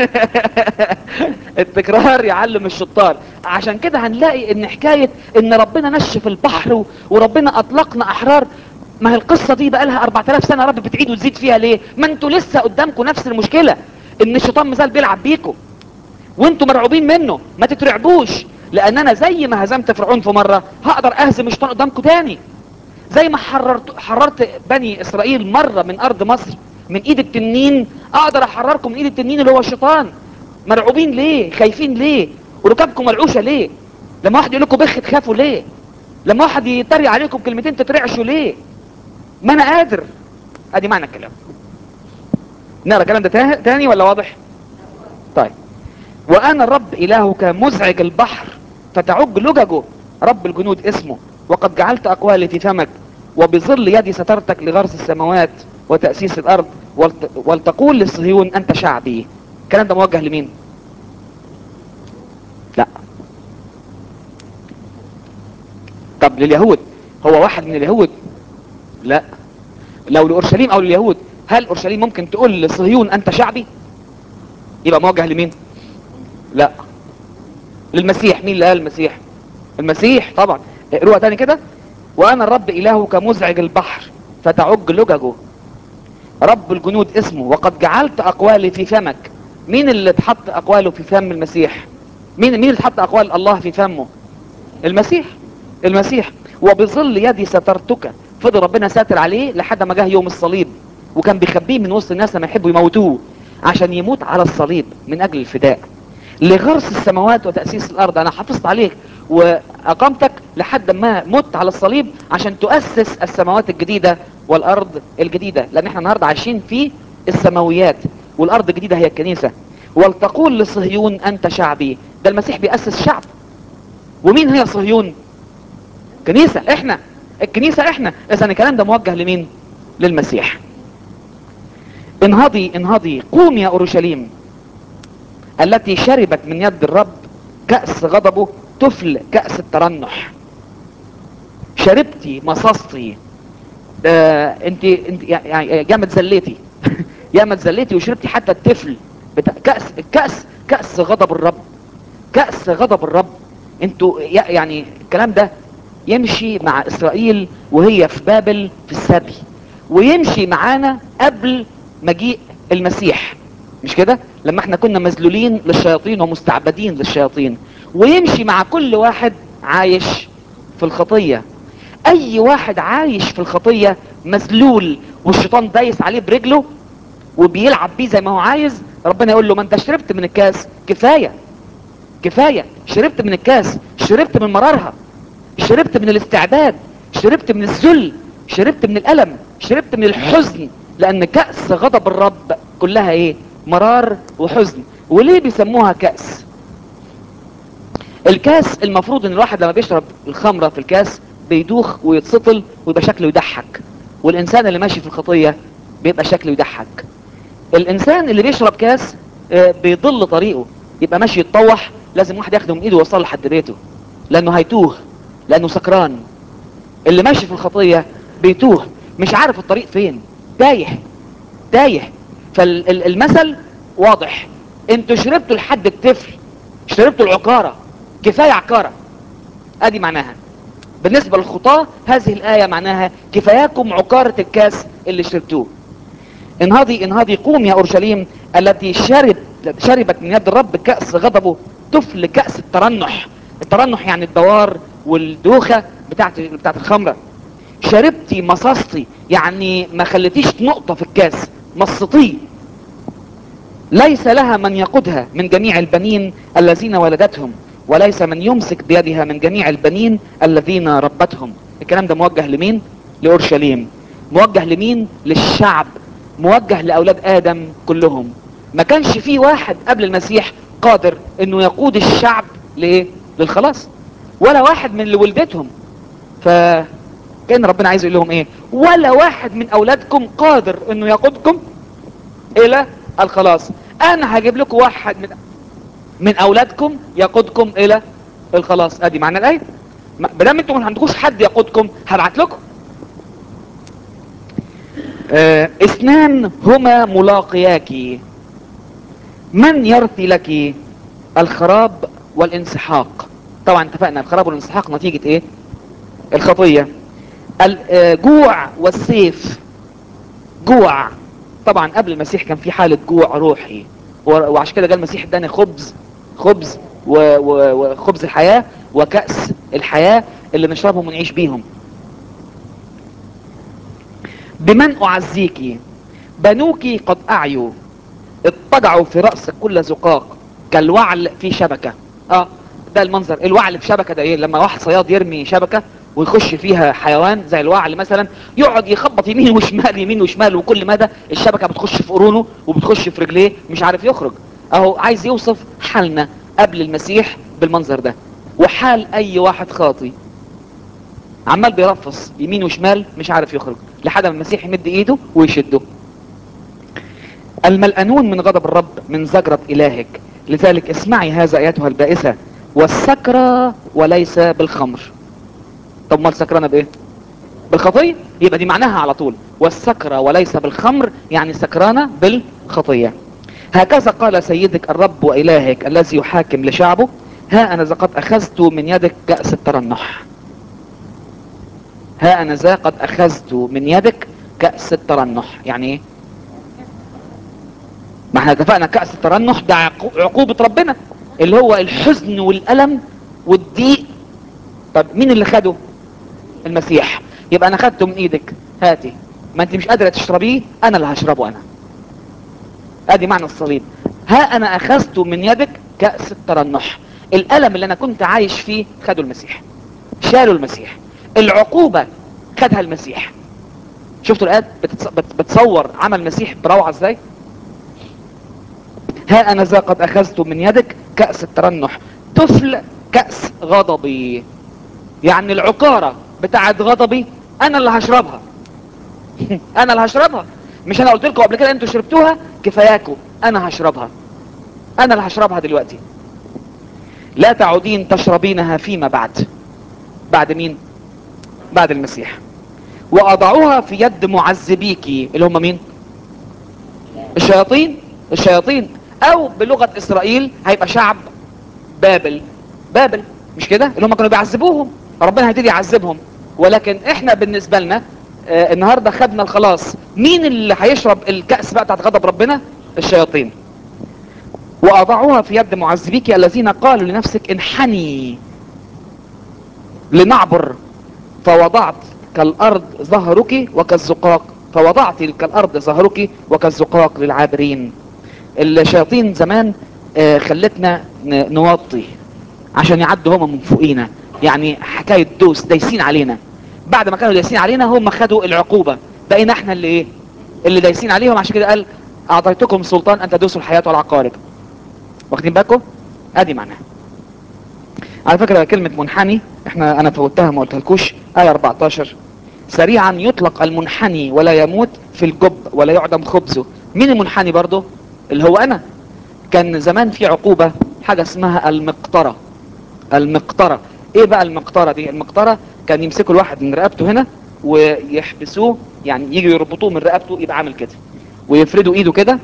التكرار يعلم الشطار عشان كده هنلاقي ان حكاية ان ربنا نشف البحر و- وربنا اطلقنا احرار ما هي القصة دي بقى لها 4000 سنة يا رب بتعيد وتزيد فيها ليه ما انتوا لسه قدامكم نفس المشكلة ان الشيطان مازال بيلعب بيكم وانتوا مرعوبين منه ما تترعبوش لان انا زي ما هزمت فرعون في مرة هقدر اهزم الشيطان قدامكم تاني زي ما حررت حررت بني اسرائيل مرة من ارض مصر من ايد التنين اقدر احرركم من ايد التنين اللي هو الشيطان مرعوبين ليه خايفين ليه وركابكم مرعوشة ليه لما واحد يقول لكم بخ تخافوا ليه لما واحد يتريق عليكم كلمتين تترعشوا ليه ما انا قادر ادي معنى الكلام نقرا الكلام ده تا- تاني ولا واضح طيب وانا الرب الهك مزعج البحر فتعج لججه رب الجنود اسمه وقد جعلت اقوالي في فمك وبظل يدي سترتك لغرس السماوات وتأسيس الارض ولت... ولتقول للصهيون انت شعبي الكلام ده موجه لمين لا طب لليهود هو واحد من اليهود لا لو لأورشليم او لليهود هل اورشليم ممكن تقول لصهيون انت شعبي يبقى موجه لمين لا للمسيح مين اللي قال المسيح المسيح طبعا اقروها تاني كده وانا الرب الهك مزعج البحر فتعج لججه رب الجنود اسمه وقد جعلت اقوالي في فمك مين اللي اتحط اقواله في فم المسيح مين مين اللي اتحط اقوال الله في فمه المسيح المسيح وبظل يدي سترتك فضل ربنا ساتر عليه لحد ما جه يوم الصليب وكان بيخبيه من وسط الناس لما يحبوا يموتوه عشان يموت على الصليب من اجل الفداء لغرس السماوات وتأسيس الارض انا حافظت عليك واقامتك لحد ما مت على الصليب عشان تؤسس السماوات الجديدة والارض الجديدة لان احنا النهاردة عايشين في السماويات والارض الجديدة هي الكنيسة ولتقول لصهيون انت شعبي ده المسيح بيأسس شعب ومين هي صهيون كنيسة احنا الكنيسة احنا اذا الكلام ده موجه لمين للمسيح انهضي انهضي قوم يا اورشليم التي شربت من يد الرب كأس غضبه تفل كأس الترنح شربتي مصاصتي ده انت انت يعني يا ما اتذليتي يا ما اتذليتي وشربتي حتى التفل بتاع كأس الكأس كأس غضب الرب كأس غضب الرب انتوا يعني الكلام ده يمشي مع اسرائيل وهي في بابل في السبي ويمشي معانا قبل مجيء المسيح مش كده لما احنا كنا مذلولين للشياطين ومستعبدين للشياطين ويمشي مع كل واحد عايش في الخطية اي واحد عايش في الخطية مذلول والشيطان دايس عليه برجله وبيلعب بيه زي ما هو عايز ربنا يقول له ما انت شربت من الكاس كفاية كفاية شربت من الكاس شربت من مرارها شربت من الاستعباد شربت من الذل شربت من الألم شربت من الحزن لأن كأس غضب الرب كلها ايه مرار وحزن وليه بيسموها كأس الكاس المفروض ان الواحد لما بيشرب الخمرة في الكاس بيدوخ ويتسطل ويبقى شكله يضحك والإنسان اللي ماشي في الخطية بيبقى شكله يضحك الإنسان اللي بيشرب كاس بيضل طريقه يبقى ماشي يتطوح لازم واحد ياخده من ايده ويوصله لحد بيته لانه هيتوه لانه سكران اللي ماشي في الخطية بيتوه مش عارف الطريق فين تايه تايه فالمثل واضح انتوا شربتوا لحد الطفل شربتوا العكارة كفاية عكارة ادي معناها بالنسبة للخطاة هذه الآية معناها كفاياكم عكارة الكاس اللي شربتوه انهضي انهضي قوم يا أورشليم التي شرب شربت من يد الرب كأس غضبه تفل كأس الترنح الترنح يعني الدوار والدوخة بتاعت, بتاعت الخمرة شربتي مصاصتي يعني ما خليتيش نقطة في الكاس مصتيه ليس لها من يقودها من جميع البنين الذين ولدتهم وليس من يمسك بيدها من جميع البنين الذين ربتهم الكلام ده موجه لمين لأورشليم موجه لمين للشعب موجه لأولاد آدم كلهم ما كانش فيه واحد قبل المسيح قادر انه يقود الشعب لايه للخلاص ولا واحد من اللي ولدتهم فكان ربنا عايز يقول لهم ايه ولا واحد من اولادكم قادر انه يقودكم الى الخلاص انا هجيب لكم واحد من من اولادكم يقودكم الى الخلاص ادي معنى الايه بدل انتم ما عندكوش حد يقودكم هبعت لكم آه اثنان هما ملاقياك من يرثي لك الخراب والانسحاق طبعا اتفقنا الخراب والانسحاق نتيجة ايه الخطية الجوع والسيف جوع طبعا قبل المسيح كان في حالة جوع روحي وعشان كده قال المسيح اداني خبز خبز وخبز الحياة وكأس الحياة اللي نشربهم ونعيش بيهم بمن اعزيك بنوك قد اعيوا اضطجعوا في رأس كل زقاق كالوعل في شبكة اه ده المنظر الوعل في شبكة ده ايه لما واحد صياد يرمي شبكة ويخش فيها حيوان زي الوعل مثلا يقعد يخبط يمين وشمال يمين وشمال وكل مدى الشبكة بتخش في قرونه وبتخش في رجليه مش عارف يخرج اهو عايز يوصف حالنا قبل المسيح بالمنظر ده وحال اي واحد خاطي عمال بيرفص يمين وشمال مش عارف يخرج لحد ما المسيح يمد ايده ويشده الملأنون من غضب الرب من زجرة إلهك لذلك اسمعي هذا أيتها البائسة والسكرة وليس بالخمر طب ما السكرانة بإيه بالخطية يبقى دي معناها على طول والسكرة وليس بالخمر يعني سكرانة بالخطية هكذا قال سيدك الرب وإلهك الذي يحاكم لشعبه ها أنا قد أخذت من يدك كأس الترنح ها أنا ذا قد أخذت من يدك كأس الترنح يعني ايه ما احنا اتفقنا كأس الترنح ده عقوبة ربنا اللي هو الحزن والألم والضيق طب مين اللي خده المسيح يبقى انا خدته من ايدك هاتي ما انت مش قادرة تشربيه انا اللي هشربه انا ادي معنى الصليب ها انا اخذته من يدك كأس الترنح الالم اللي انا كنت عايش فيه خده المسيح شالوا المسيح العقوبة خدها المسيح شفتوا الآيات بتصور عمل المسيح بروعة ازاي ها انا ذا قد اخذت من يدك كأس الترنح طفل كأس غضبي يعني العقارة بتاعت غضبي انا اللي هشربها انا اللي هشربها مش انا قلت لكم قبل كده انتوا شربتوها كفاياكم انا هشربها انا اللي هشربها دلوقتي لا تعودين تشربينها فيما بعد بعد مين بعد المسيح واضعوها في يد معذبيكي اللي هم مين الشياطين الشياطين او بلغة اسرائيل هيبقى شعب بابل بابل مش كده اللي هم كانوا بيعذبوهم ربنا هيبتدي يعذبهم ولكن احنا بالنسبة لنا آه النهاردة خدنا الخلاص مين اللي هيشرب الكأس بقى بتاعت غضب ربنا الشياطين واضعوها في يد معذبيك الذين قالوا لنفسك انحني لنعبر فوضعت كالارض ظهرك وكالزقاق فوضعت كالارض ظهرك وكالزقاق للعابرين الشياطين زمان آه خلتنا نوطي عشان يعدوا هم من فوقينا يعني حكاية دوس دايسين علينا بعد ما كانوا دايسين علينا هم خدوا العقوبة بقينا احنا اللي ايه اللي دايسين عليهم عشان كده قال اعطيتكم سلطان ان تدوسوا الحياة والعقارب واخدين بالكم ادي معناها على فكرة كلمة منحني احنا انا فوتها ما قلتلكوش آية 14 سريعا يطلق المنحني ولا يموت في الجب ولا يعدم خبزه مين المنحني برضه اللي هو انا كان زمان في عقوبة حاجة اسمها المقطرة المقطرة ايه بقى المقطرة دي المقطرة كان يمسكوا الواحد من رقبته هنا ويحبسوه يعني يجي يربطوه من رقبته يبقى عامل كده ويفردوا ايده كده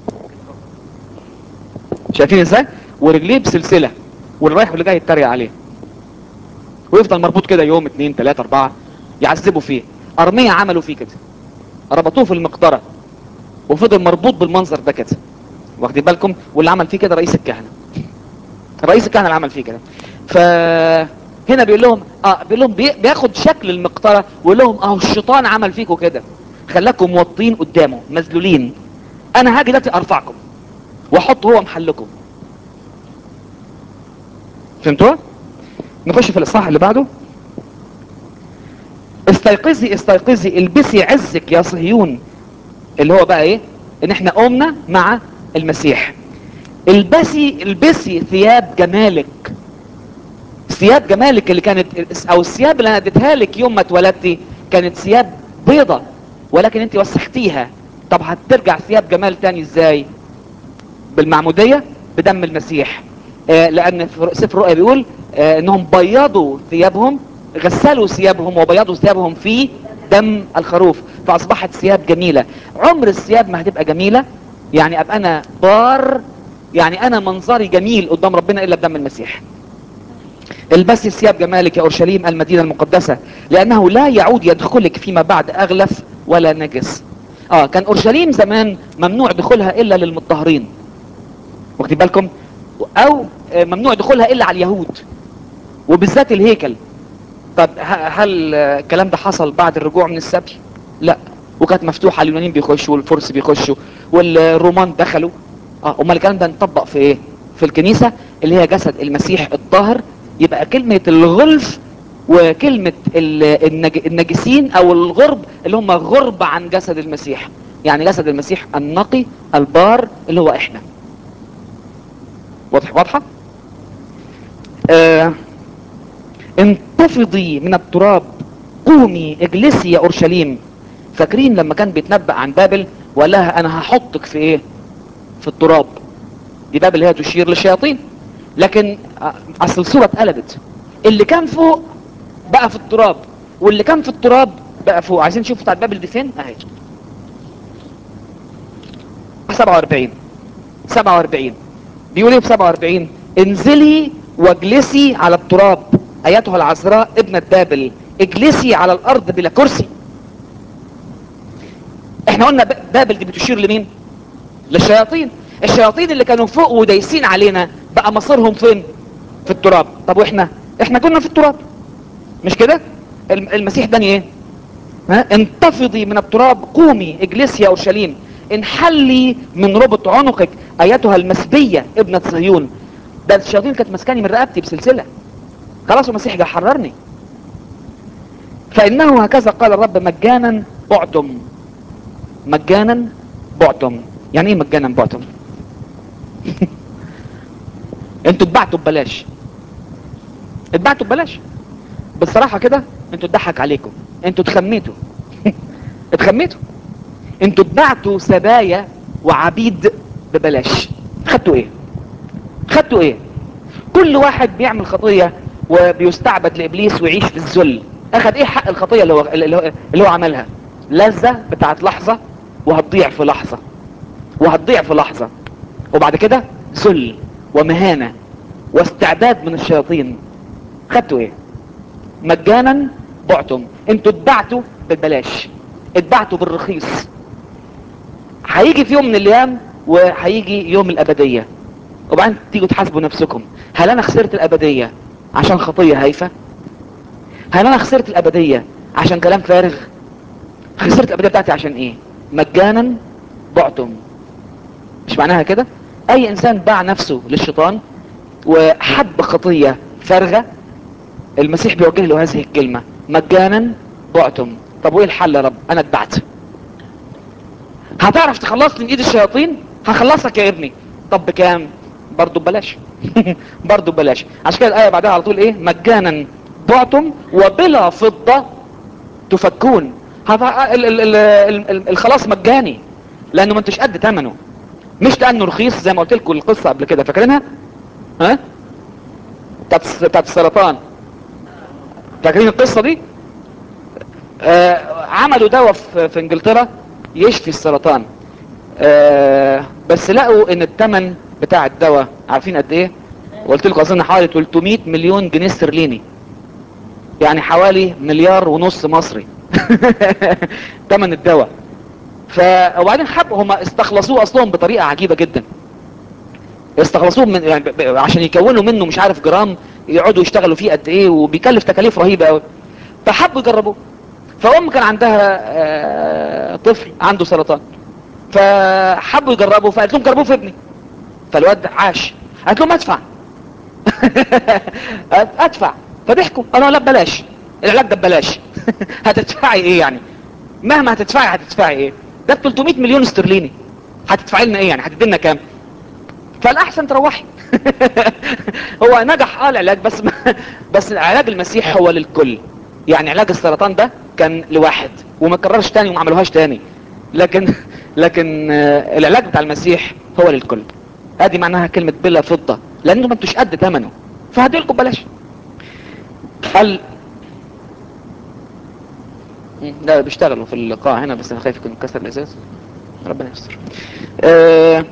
شايفين ازاي ورجليه بسلسلة واللي رايح واللي جاي يتريق عليه ويفضل مربوط كده يوم اتنين تلاتة اربعة يعذبوا فيه ارمية عملوا فيه كده ربطوه في المقطرة وفضل مربوط بالمنظر ده كده واخدين بالكم واللي عمل فيه كده رئيس الكهنة رئيس الكهنة اللي عمل فيه كده فهنا بيقول لهم اه بيقول لهم بي... بياخد شكل المقطرة ويقول لهم اهو الشيطان عمل فيكم كده خلاكم موطين قدامه مذلولين انا هاجي دلوقتي ارفعكم واحط هو محلكم فهمتوا نخش في الاصحاح اللي بعده استيقظي استيقظي البسي عزك يا صهيون اللي هو بقى ايه ان احنا قمنا مع المسيح البسي البسي ثياب جمالك ثياب جمالك اللي كانت او الثياب اللي انا اديتها لك يوم ما اتولدتي كانت ثياب بيضة ولكن انت وسختيها طب هترجع ثياب جمال تاني ازاي بالمعمودية بدم المسيح آه لان سفر رؤيا بيقول آه انهم بيضوا ثيابهم غسلوا ثيابهم وبيضوا ثيابهم في دم الخروف فاصبحت ثياب جميلة عمر الثياب ما هتبقى جميلة يعني ابقى انا بار يعني انا منظري جميل قدام ربنا الا بدم المسيح البسي ثياب جمالك يا اورشليم المدينة المقدسة لانه لا يعود يدخلك فيما بعد اغلف ولا نجس اه كان اورشليم زمان ممنوع دخولها الا للمطهرين واخدين بالكم او ممنوع دخولها الا على اليهود وبالذات الهيكل طب هل الكلام ده حصل بعد الرجوع من السبي لا وكانت مفتوحة اليونانيين بيخشوا والفرس بيخشوا والرومان دخلوا اه امال الكلام ده نطبق في ايه في الكنيسة اللي هي جسد المسيح الطاهر يبقى كلمة الغلف وكلمة النجسين او الغرب اللي هم غرب عن جسد المسيح يعني جسد المسيح النقي البار اللي هو احنا واضح واضحة آه انتفضي من التراب قومي اجلسي يا اورشليم فاكرين لما كان بيتنبأ عن بابل وقال لها انا هحطك في ايه في التراب دي بابل هي تشير للشياطين لكن اصل الصورة اتقلبت اللي كان فوق بقى في التراب واللي كان في التراب بقى فوق عايزين نشوف بتاعت بابل دي فين اهي 47 47 بيقول ايه في 47 انزلي واجلسي على التراب ايتها العذراء ابنة بابل اجلسي على الارض بلا كرسي احنا قلنا بابل دي بتشير لمين للشياطين الشياطين اللي كانوا فوق ودايسين علينا بقى مصيرهم فين في التراب طب واحنا احنا كنا في التراب مش كده المسيح داني ايه ها انتفضي من التراب قومي اجلسي يا اورشليم انحلي من ربط عنقك ايتها المسبية ابنة صهيون ده الشياطين كانت مسكاني من رقبتي بسلسلة خلاص المسيح جه حررني فانه هكذا قال الرب مجانا بعتم مجانا بعتم يعني ايه مجانا بعتم انتوا اتبعتوا ببلاش اتبعتوا ببلاش بصراحة كده انتوا اتضحك عليكم انتوا اتخميتوا اتخميتوا انتوا اتبعتوا سبايا وعبيد ببلاش خدتوا ايه خدتوا ايه كل واحد بيعمل خطية وبيستعبد لابليس ويعيش في الذل اخد ايه حق الخطية اللي هو, اللي هو, اللي هو عملها لذة بتاعت لحظة وهتضيع في لحظة وهتضيع في لحظة وبعد كده ذل ومهانة واستعداد من الشياطين خدتوا ايه مجانا بعتم انتوا اتبعتوا ببلاش اتبعتوا بالرخيص هيجي في يوم من الايام وهيجي يوم الابدية وبعدين تيجوا تحاسبوا نفسكم هل انا خسرت الابدية عشان خطية هايفة هل انا خسرت الابدية عشان كلام فارغ خسرت الابدية بتاعتي عشان ايه مجانا بعتم مش معناها كده اي انسان باع نفسه للشيطان وحب خطية فارغة المسيح بيوجه له هذه الكلمة مجانا بعتم طب وايه الحل يا رب انا اتبعت هتعرف تخلصني من ايد الشياطين هخلصك يا ابني طب بكام برضو ببلاش برضو ببلاش عشان كده الايه بعدها على طول ايه مجانا بعتم وبلا فضة تفكون هذا ال- ال- ال- ال- الخلاص مجاني لانه ما انتش قد ثمنه مش لانه رخيص زي ما قلت لكم القصه قبل كده فاكرينها ها بتاعت بتاعت السرطان فاكرين القصه دي آه عملوا دواء في, في انجلترا يشفي السرطان آه بس لقوا ان الثمن بتاع الدواء عارفين قد ايه قلت لكم اظن حوالي 300 مليون جنيه استرليني يعني حوالي مليار ونص مصري ثمن الدواء ف وبعدين حب هم استخلصوه اصلهم بطريقه عجيبه جدا استخلصوه من يعني ب- ب- عشان يكونوا منه مش عارف جرام يقعدوا يشتغلوا فيه قد ايه وبيكلف تكاليف رهيبه قوي فحبوا يجربوه فام كان عندها آه، طفل عنده سرطان فحبوا يجربوا فقالت لهم جربوه في ابني فالواد عاش قالت لهم ادفع ادفع فضحكوا قالوا لا ببلاش العلاج ده ببلاش هتدفعي ايه يعني مهما هتدفعي هتدفعي ايه ده ب 300 مليون استرليني هتدفعي لنا ايه يعني هتدي لنا كام فالاحسن تروحي هو نجح اه العلاج بس بس علاج المسيح هو للكل يعني علاج السرطان ده كان لواحد وما كررش تاني وما عملوهاش تاني لكن لكن آه، العلاج بتاع المسيح هو للكل ادي معناها كلمة بلا فضة لانه ما انتوش قد ثمنه فهديلكم بلاش قال مم، لا بيشتغلوا في اللقاء هنا بس انا خايف يكون كسر الازاز ربنا يستر آه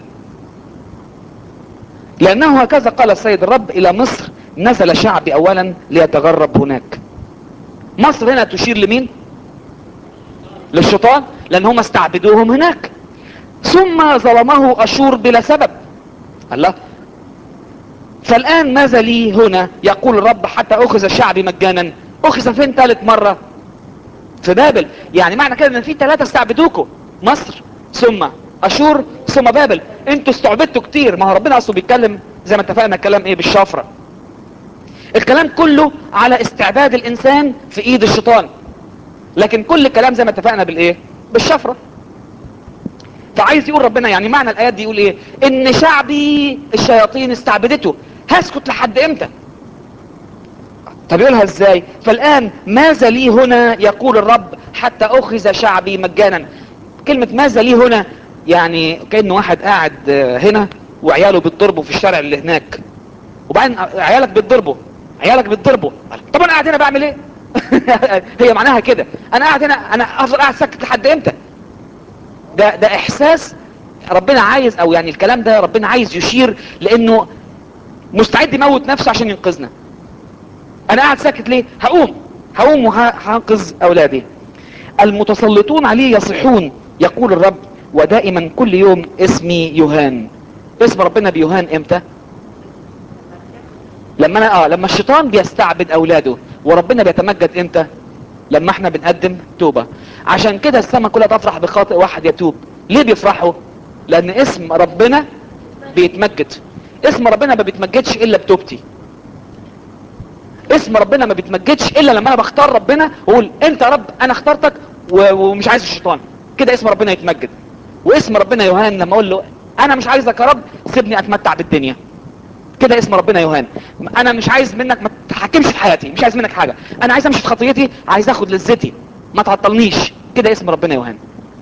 لأنه هكذا قال السيد الرب إلى مصر نزل شعبي أولا ليتغرب هناك مصر هنا تشير لمين للشيطان لأن هم استعبدوهم هناك ثم ظلمه أشور بلا سبب الله فالآن ماذا لي هنا يقول الرب حتى أخذ شعبي مجانا أخذ فين ثالث مرة في بابل يعني معنى كده ان في ثلاثة استعبدوكوا مصر ثم اشور ثم بابل انتوا استعبدتوا كتير ما هو ربنا اصله بيتكلم زي ما اتفقنا الكلام ايه بالشفرة الكلام كله على استعباد الانسان في ايد الشيطان لكن كل الكلام زي ما اتفقنا بالايه بالشفرة فعايز يقول ربنا يعني معنى الايات دي يقول ايه ان شعبي الشياطين استعبدته هسكت لحد امتى طب يقولها ازاي فالان ماذا لي هنا يقول الرب حتى اخذ شعبي مجانا كلمة ماذا لي هنا يعني كأنه واحد قاعد آه، هنا وعياله بيتضربوا في الشارع اللي هناك وبعدين عيالك بيتضربوا عيالك بيتضربوا طب انا قاعد هنا بعمل ايه هي معناها كده انا قاعد هنا انا افضل قاعد ساكت لحد امتى ده ده احساس ربنا عايز او يعني الكلام ده ربنا عايز يشير لانه مستعد يموت نفسه عشان ينقذنا انا قاعد ساكت ليه هقوم هقوم وهنقذ اولادي المتسلطون عليه يصيحون يقول الرب ودائما كل يوم اسمي يوهان اسم ربنا بيوهان امتى لما انا اه لما الشيطان بيستعبد اولاده وربنا بيتمجد امتى لما احنا بنقدم توبة عشان كده السماء كلها تفرح بخاطئ واحد يتوب ليه بيفرحوا لان اسم ربنا بيتمجد اسم ربنا ما بيتمجدش الا بتوبتي اسم ربنا ما بيتمجدش الا لما انا بختار ربنا واقول انت يا رب انا اخترتك و- ومش عايز الشيطان كده اسم ربنا يتمجد واسم ربنا يوهان لما اقول له انا مش عايزك يا رب سيبني اتمتع بالدنيا كده اسم ربنا يوهان انا مش عايز منك ما تتحكمش في حياتي مش عايز منك حاجه انا عايز امشي في خطيتي عايز اخد لذتي ما تعطلنيش كده اسم ربنا يوهان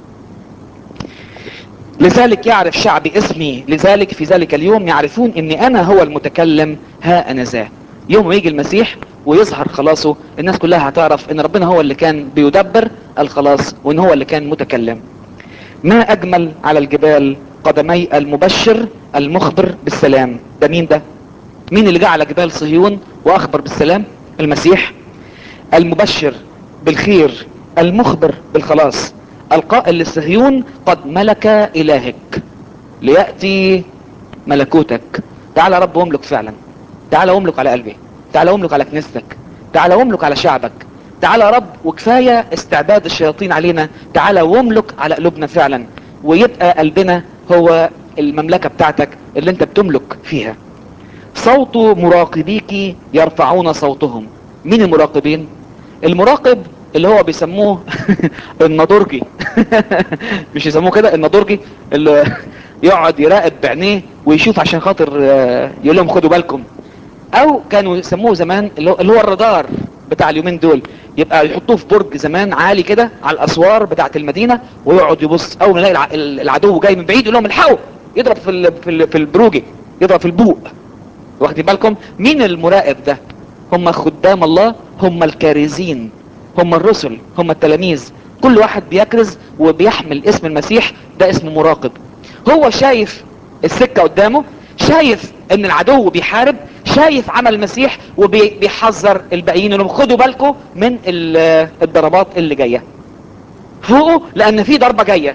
لذلك يعرف شعبي اسمي لذلك في ذلك اليوم يعرفون اني انا هو المتكلم ها انا ذا يوم ما يجي المسيح ويظهر خلاصه الناس كلها هتعرف ان ربنا هو اللي كان بيدبر الخلاص وان هو اللي كان متكلم ما اجمل على الجبال قدمي المبشر المخبر بالسلام ده مين ده مين اللي جه على جبال صهيون واخبر بالسلام المسيح المبشر بالخير المخبر بالخلاص القائل لصهيون قد ملك الهك ليأتي ملكوتك تعال يا رب واملك فعلا تعال واملك على قلبي تعال واملك على كنيستك تعال واملك على شعبك تعال يا رب وكفاية استعباد الشياطين علينا تعال واملك على قلوبنا فعلا ويبقى قلبنا هو المملكة بتاعتك اللي انت بتملك فيها صوت مراقبيك يرفعون صوتهم مين المراقبين المراقب اللي هو بيسموه النضرجي مش يسموه كده النضرجي اللي يقعد يراقب بعينيه ويشوف عشان خاطر آه، يقول لهم خدوا بالكم او كانوا يسموه زمان اللي هو اللي هو الرادار بتاع اليومين دول يبقى يحطوه في برج زمان عالي كده على الاسوار بتاعه المدينه ويقعد يبص اول ما يلاقي الع- العدو جاي من بعيد يقول لهم الحقوا يضرب في ال- في ال- في البروجي يضرب في البوق واخدين بالكم مين المراقب ده هم خدام الله هم الكارزين هم الرسل هم التلاميذ كل واحد بيكرز وبيحمل اسم المسيح ده اسم مراقب هو شايف السكة قدامه شايف ان العدو بيحارب شايف عمل المسيح وبيحذر الباقيين انهم خدوا بالكم من ال- الضربات اللي جايه فوقه لان في ضربه جايه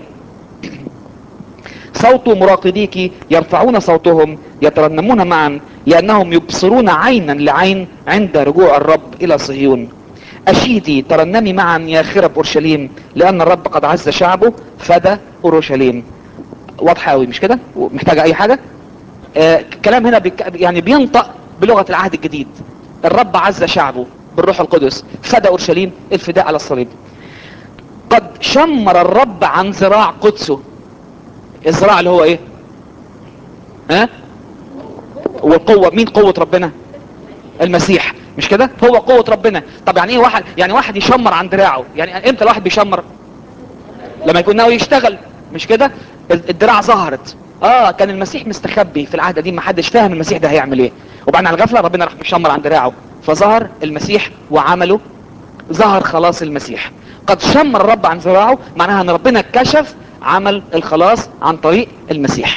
صوت مراقبيك يرفعون صوتهم يترنمون معا لأنهم يبصرون عينا لعين عند رجوع الرب إلى صهيون أشيدي ترنمي معا يا خرب أورشليم لأن الرب قد عز شعبه فدى أورشليم واضحة أوي مش كده محتاجة أي حاجة آه كلام هنا بيك يعني بينطق بلغة العهد الجديد الرب عز شعبه بالروح القدس فدى أورشليم الفداء على الصليب قد شمر الرب عن ذراع قدسه الذراع اللي هو ايه ها والقوة مين قوة ربنا المسيح مش كده هو قوة ربنا طب يعني ايه واحد يعني واحد يشمر عن دراعه يعني امتى الواحد بيشمر لما يكون ناوي يشتغل مش كده ال- الدراع ظهرت اه كان المسيح مستخبي في العهد دي ما حدش فاهم المسيح ده هيعمل ايه وبعدين على الغفله ربنا راح مشمر عن دراعه فظهر المسيح وعمله ظهر خلاص المسيح قد شمر الرب عن ذراعه معناها ان ربنا كشف عمل الخلاص عن طريق المسيح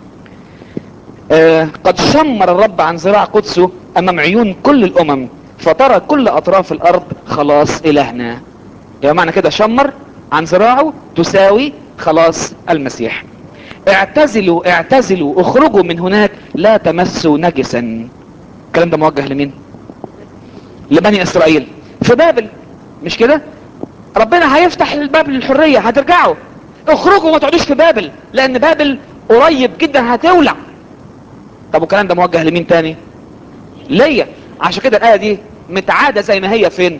آه قد شمر الرب عن ذراع قدسه امام عيون كل الامم فترى كل اطراف الارض خلاص الهنا يبقى معنى كده شمر عن ذراعه تساوي خلاص المسيح اعتزلوا اعتزلوا اخرجوا من هناك لا تمسوا نجسا الكلام ده موجه لمين لبني اسرائيل في بابل مش كده ربنا هيفتح الباب للحرية هترجعوا اخرجوا ما تقعدوش في بابل لان بابل قريب جدا هتولع طب والكلام ده موجه لمين تاني ليا عشان كده الايه دي متعاده زي ما هي فين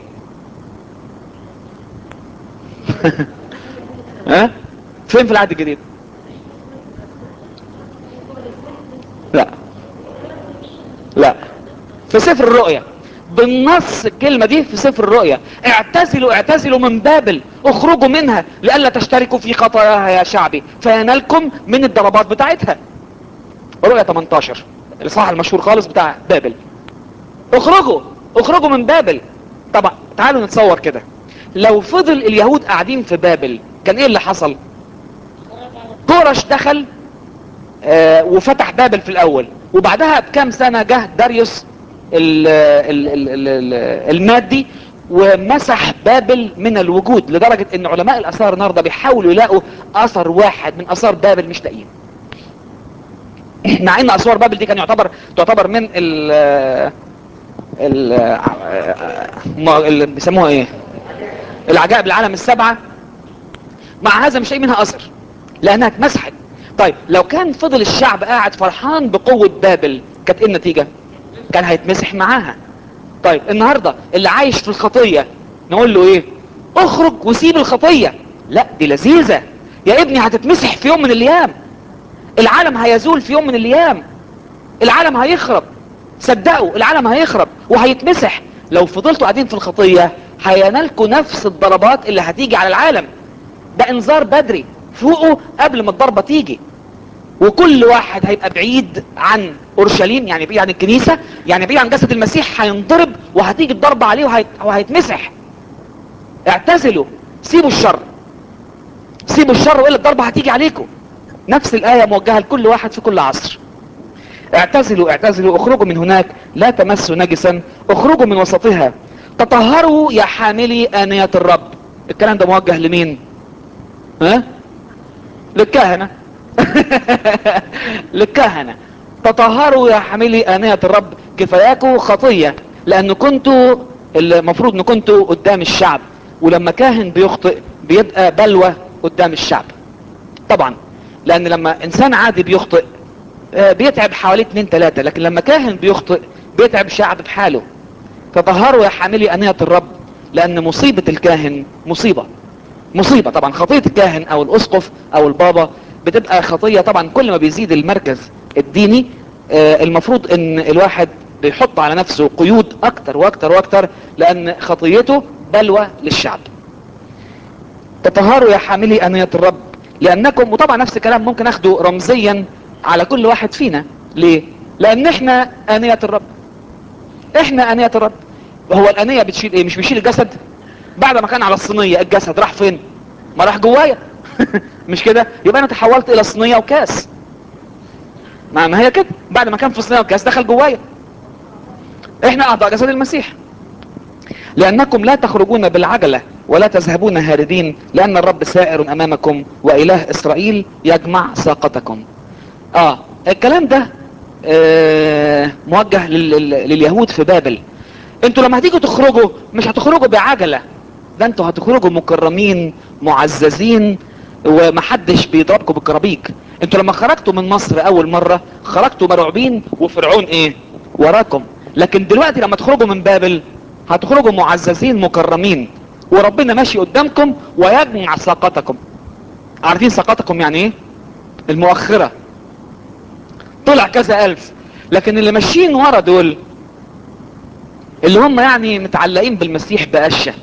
ها فين في العهد الجديد لا لا في سفر الرؤيا بالنص الكلمة دي في سفر الرؤيا اعتزلوا اعتزلوا من بابل اخرجوا منها لئلا تشتركوا في خطاياها يا شعبي فينالكم من الضربات بتاعتها رؤيا 18 الاصحاح المشهور خالص بتاع بابل اخرجوا اخرجوا من بابل طبعا تعالوا نتصور كده لو فضل اليهود قاعدين في بابل كان ايه اللي حصل كورش دخل آه وفتح بابل في الاول وبعدها بكام سنة جه داريوس ال ال ال ال ال المادي ومسح بابل من الوجود لدرجة ان علماء الاثار النهارده بيحاولوا يلاقوا اثر واحد من اثار بابل مش لاقيين مع ان اسوار بابل دي كان يعتبر تعتبر من ال ال اللي بيسموها ايه العجائب العالم السبعة مع هذا مش لاقي منها اثر لانها اتمسحت طيب لو كان فضل الشعب قاعد فرحان بقوة بابل كانت ايه النتيجة كان هيتمسح معاها طيب النهاردة اللي عايش في الخطية نقول له ايه اخرج وسيب الخطية لا دي لذيذة يا ابني هتتمسح في يوم من الايام العالم هيزول في يوم من الايام العالم هيخرب صدقوا العالم هيخرب وهيتمسح لو فضلتوا قاعدين في الخطية هينالكوا نفس الضربات اللي هتيجي على العالم ده انذار بدري فوقوا قبل ما الضربة تيجي وكل واحد هيبقى بعيد عن اورشليم يعني بعيد عن الكنيسة يعني بعيد عن جسد المسيح هينضرب وهتيجي الضربة عليه وهيت... وهيتمسح اعتزلوا سيبوا الشر سيبوا الشر والا الضربة هتيجي عليكم نفس الآية موجهة لكل واحد في كل عصر اعتزلوا اعتزلوا اخرجوا من هناك لا تمسوا نجسا اخرجوا من وسطها تطهروا يا حاملي آنية الرب الكلام ده موجه لمين ها للكهنة للكهنة تطهروا يا حاملي آنية الرب كفاياكوا خطية لان كنتوا المفروض ان كنتوا قدام الشعب ولما كاهن بيخطئ بيبقى بلوى قدام الشعب طبعا لان لما انسان عادي بيخطئ بيتعب حوالي اتنين تلاتة لكن لما كاهن بيخطئ بيتعب شعب بحاله تطهروا يا حاملي أنية الرب لأن مصيبة الكاهن مصيبة مصيبة طبعا خطية الكاهن أو الأسقف أو البابا بتبقى خطية طبعا كل ما بيزيد المركز الديني المفروض ان الواحد بيحط على نفسه قيود أكتر وأكتر وأكتر لأن خطيته بلوى للشعب تطهروا يا حاملي أنية الرب لأنكم وطبعا نفس الكلام ممكن أخده رمزيا على كل واحد فينا ليه لان احنا انية الرب احنا انية الرب هو الانية بتشيل ايه مش بيشيل الجسد بعد ما كان على الصينية الجسد راح فين ما راح جوايا مش كده يبقى انا تحولت الى صينية وكاس ما ما هي كده بعد ما كان في صينية وكاس دخل جوايا احنا اعضاء جسد المسيح لانكم لا تخرجون بالعجلة ولا تذهبون هاردين لان الرب سائر امامكم واله اسرائيل يجمع ساقتكم اه الكلام ده آه موجه لل... لليهود في بابل انتوا لما هتيجوا تخرجوا مش هتخرجوا بعجلة ده انتوا هتخرجوا مكرمين معززين ومحدش بيضربكم بالكرابيك انتوا لما خرجتوا من مصر اول مرة خرجتوا مرعوبين وفرعون ايه وراكم لكن دلوقتي لما تخرجوا من بابل هتخرجوا معززين مكرمين وربنا ماشي قدامكم ويجمع ساقتكم عارفين ساقتكم يعني ايه المؤخره طلع كذا الف لكن اللي ماشيين ورا دول اللي هم يعني متعلقين بالمسيح بقشة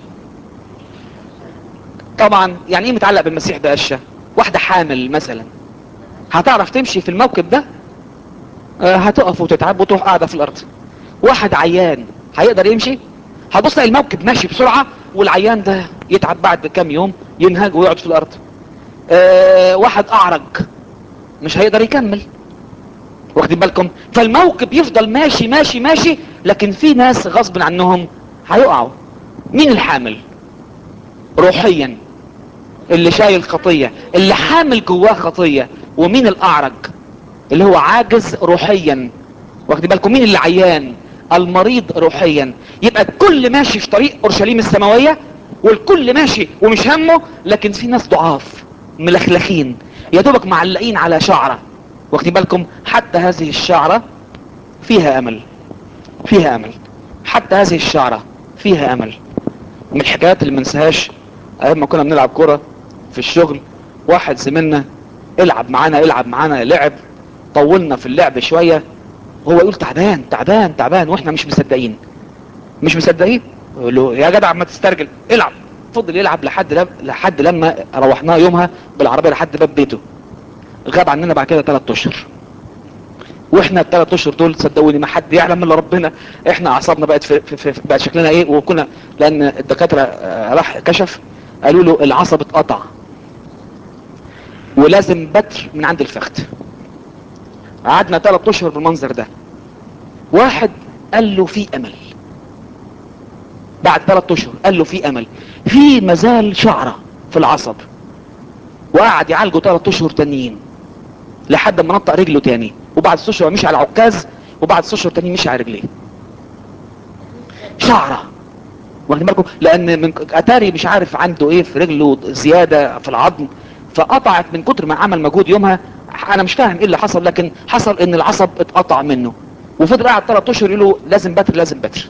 طبعا يعني ايه متعلق بالمسيح بقشة واحدة حامل مثلا هتعرف تمشي في الموكب ده آه هتقف وتتعب وتروح قاعدة في الارض واحد عيان هيقدر يمشي هتبص تلاقي الموكب ماشي بسرعة والعيان ده يتعب بعد كام يوم ينهج ويقعد في الارض آه واحد اعرج مش هيقدر يكمل واخدين بالكم فالموكب يفضل ماشي ماشي ماشي لكن في ناس غصب عنهم هيقعوا مين الحامل روحيا اللي شايل خطية اللي حامل جواه خطية ومين الاعرج اللي هو عاجز روحيا واخدين بالكم مين اللي عيان المريض روحيا يبقى الكل ماشي في طريق اورشليم السماوية والكل ماشي ومش همه لكن في ناس ضعاف ملخلخين يا دوبك معلقين على شعره واخدين بالكم حتى هذه الشعرة فيها امل فيها امل حتى هذه الشعرة فيها امل من الحكايات اللي منساهاش ايام ما كنا بنلعب كرة في الشغل واحد زميلنا العب معانا العب معانا لعب طولنا في اللعب شوية هو يقول تعبان تعبان تعبان واحنا مش مصدقين مش مصدقين يقول له يا جدع ما تسترجل العب فضل يلعب لحد لم... لحد لما روحناه يومها بالعربية لحد باب بيته غاب عننا بعد كده ثلاث اشهر واحنا الثلاث اشهر دول صدقوني ما حد يعلم الا ربنا احنا اعصابنا بقت في, في, في بقت شكلنا ايه وكنا لان الدكاتره راح كشف قالوا له العصب اتقطع ولازم بتر من عند الفخذ قعدنا ثلاث اشهر بالمنظر ده واحد قال له في امل بعد ثلاث اشهر قال له في امل في مازال شعره في العصب وقعد يعالجه ثلاث اشهر تانيين لحد ما نطق رجله تاني وبعد ست اشهر مشي على عكاز وبعد ست اشهر تانيين مشي على رجليه شعره واخدين بالكم لان من اتاري مش عارف عنده ايه في رجله زياده في العظم فقطعت من كتر ما عمل مجهود يومها انا مش فاهم ايه اللي حصل لكن حصل ان العصب اتقطع منه وفضل قاعد ثلاث اشهر يقول له لازم بتر لازم بتر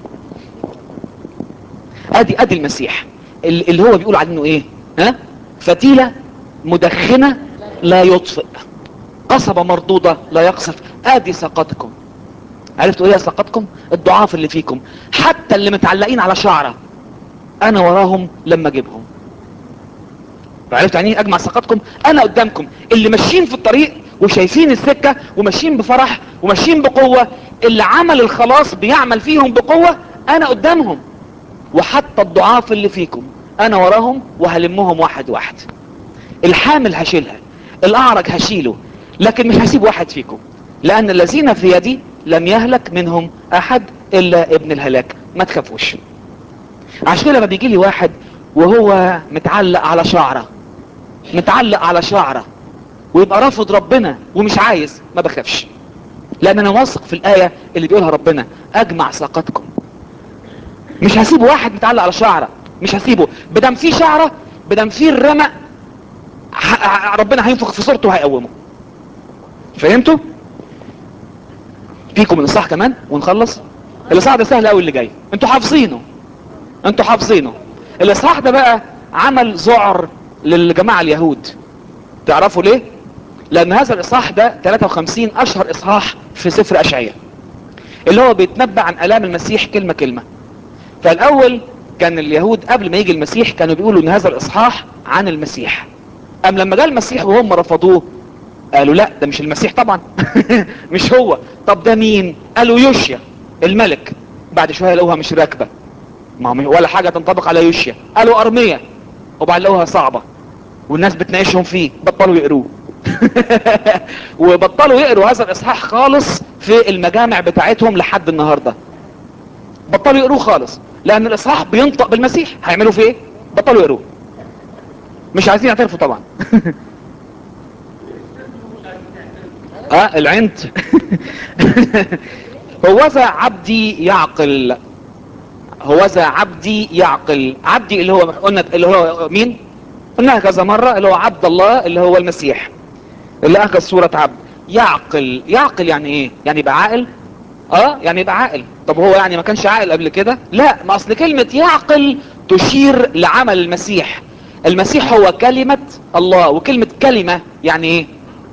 ادي ادي المسيح اللي هو بيقول عنه ايه ها فتيله مدخنه لا يطفئ قصبة مردودة لا يقصف ادي ساقتكم عرفتوا ايه سقطكم الضعاف اللي فيكم حتى اللي متعلقين على شعرة انا وراهم لما اجيبهم عرفت يعني ايه اجمع سقطكم انا قدامكم اللي ماشيين في الطريق وشايفين السكة وماشيين بفرح وماشيين بقوة اللي عمل الخلاص بيعمل فيهم بقوة انا قدامهم وحتى الضعاف اللي فيكم انا وراهم وهلمهم واحد واحد الحامل هشيلها الاعرج هشيله لكن مش هسيب واحد فيكم لان الذين في يدي لم يهلك منهم احد الا ابن الهلاك ما تخافوش عشان كده لما بيجي لي واحد وهو متعلق على شعره متعلق على شعره ويبقى رافض ربنا ومش عايز ما بخافش لان انا واثق في الايه اللي بيقولها ربنا اجمع ساقتكم مش هسيب واحد متعلق على شعره مش هسيبه بدم فيه شعره بدم فيه الرمق ربنا هينفخ في صورته وهيقومه فهمتوا فيكم من الصح كمان ونخلص الاصحاح ده سهل قوي اللي جاي انتوا حافظينه انتوا حافظينه الاصحاح ده بقى عمل ذعر للجماعه اليهود تعرفوا ليه لان هذا الاصحاح ده 53 اشهر اصحاح في سفر اشعياء اللي هو بيتنبأ عن الام المسيح كلمه كلمه فالاول كان اليهود قبل ما يجي المسيح كانوا بيقولوا ان هذا الاصحاح عن المسيح ام لما جاء المسيح وهم رفضوه قالوا لا ده مش المسيح طبعا مش هو طب ده مين قالوا يوشيا الملك بعد شويه لقوها مش راكبه ما ولا حاجه تنطبق على يوشيا قالوا ارميه وبعد لقوها صعبه والناس بتناقشهم فيه بطلوا يقروه وبطلوا يقروا هذا الاصحاح خالص في المجامع بتاعتهم لحد النهارده بطلوا يقروه خالص لان الاصحاح بينطق بالمسيح هيعملوا فيه ايه بطلوا يقروه مش عايزين يعترفوا طبعا اه العند هوذا عبدي يعقل هوذا عبدي يعقل عبدي اللي هو قلنا اللي هو مين قلناها كذا مرة اللي هو عبد الله اللي هو المسيح اللي اخذ صورة عبد يعقل يعقل يعني ايه يعني يبقى عاقل اه يعني يبقى عاقل طب هو يعني ما كانش عاقل قبل كده لا ما اصل كلمة يعقل تشير لعمل المسيح المسيح هو كلمة الله وكلمة كلمة يعني ايه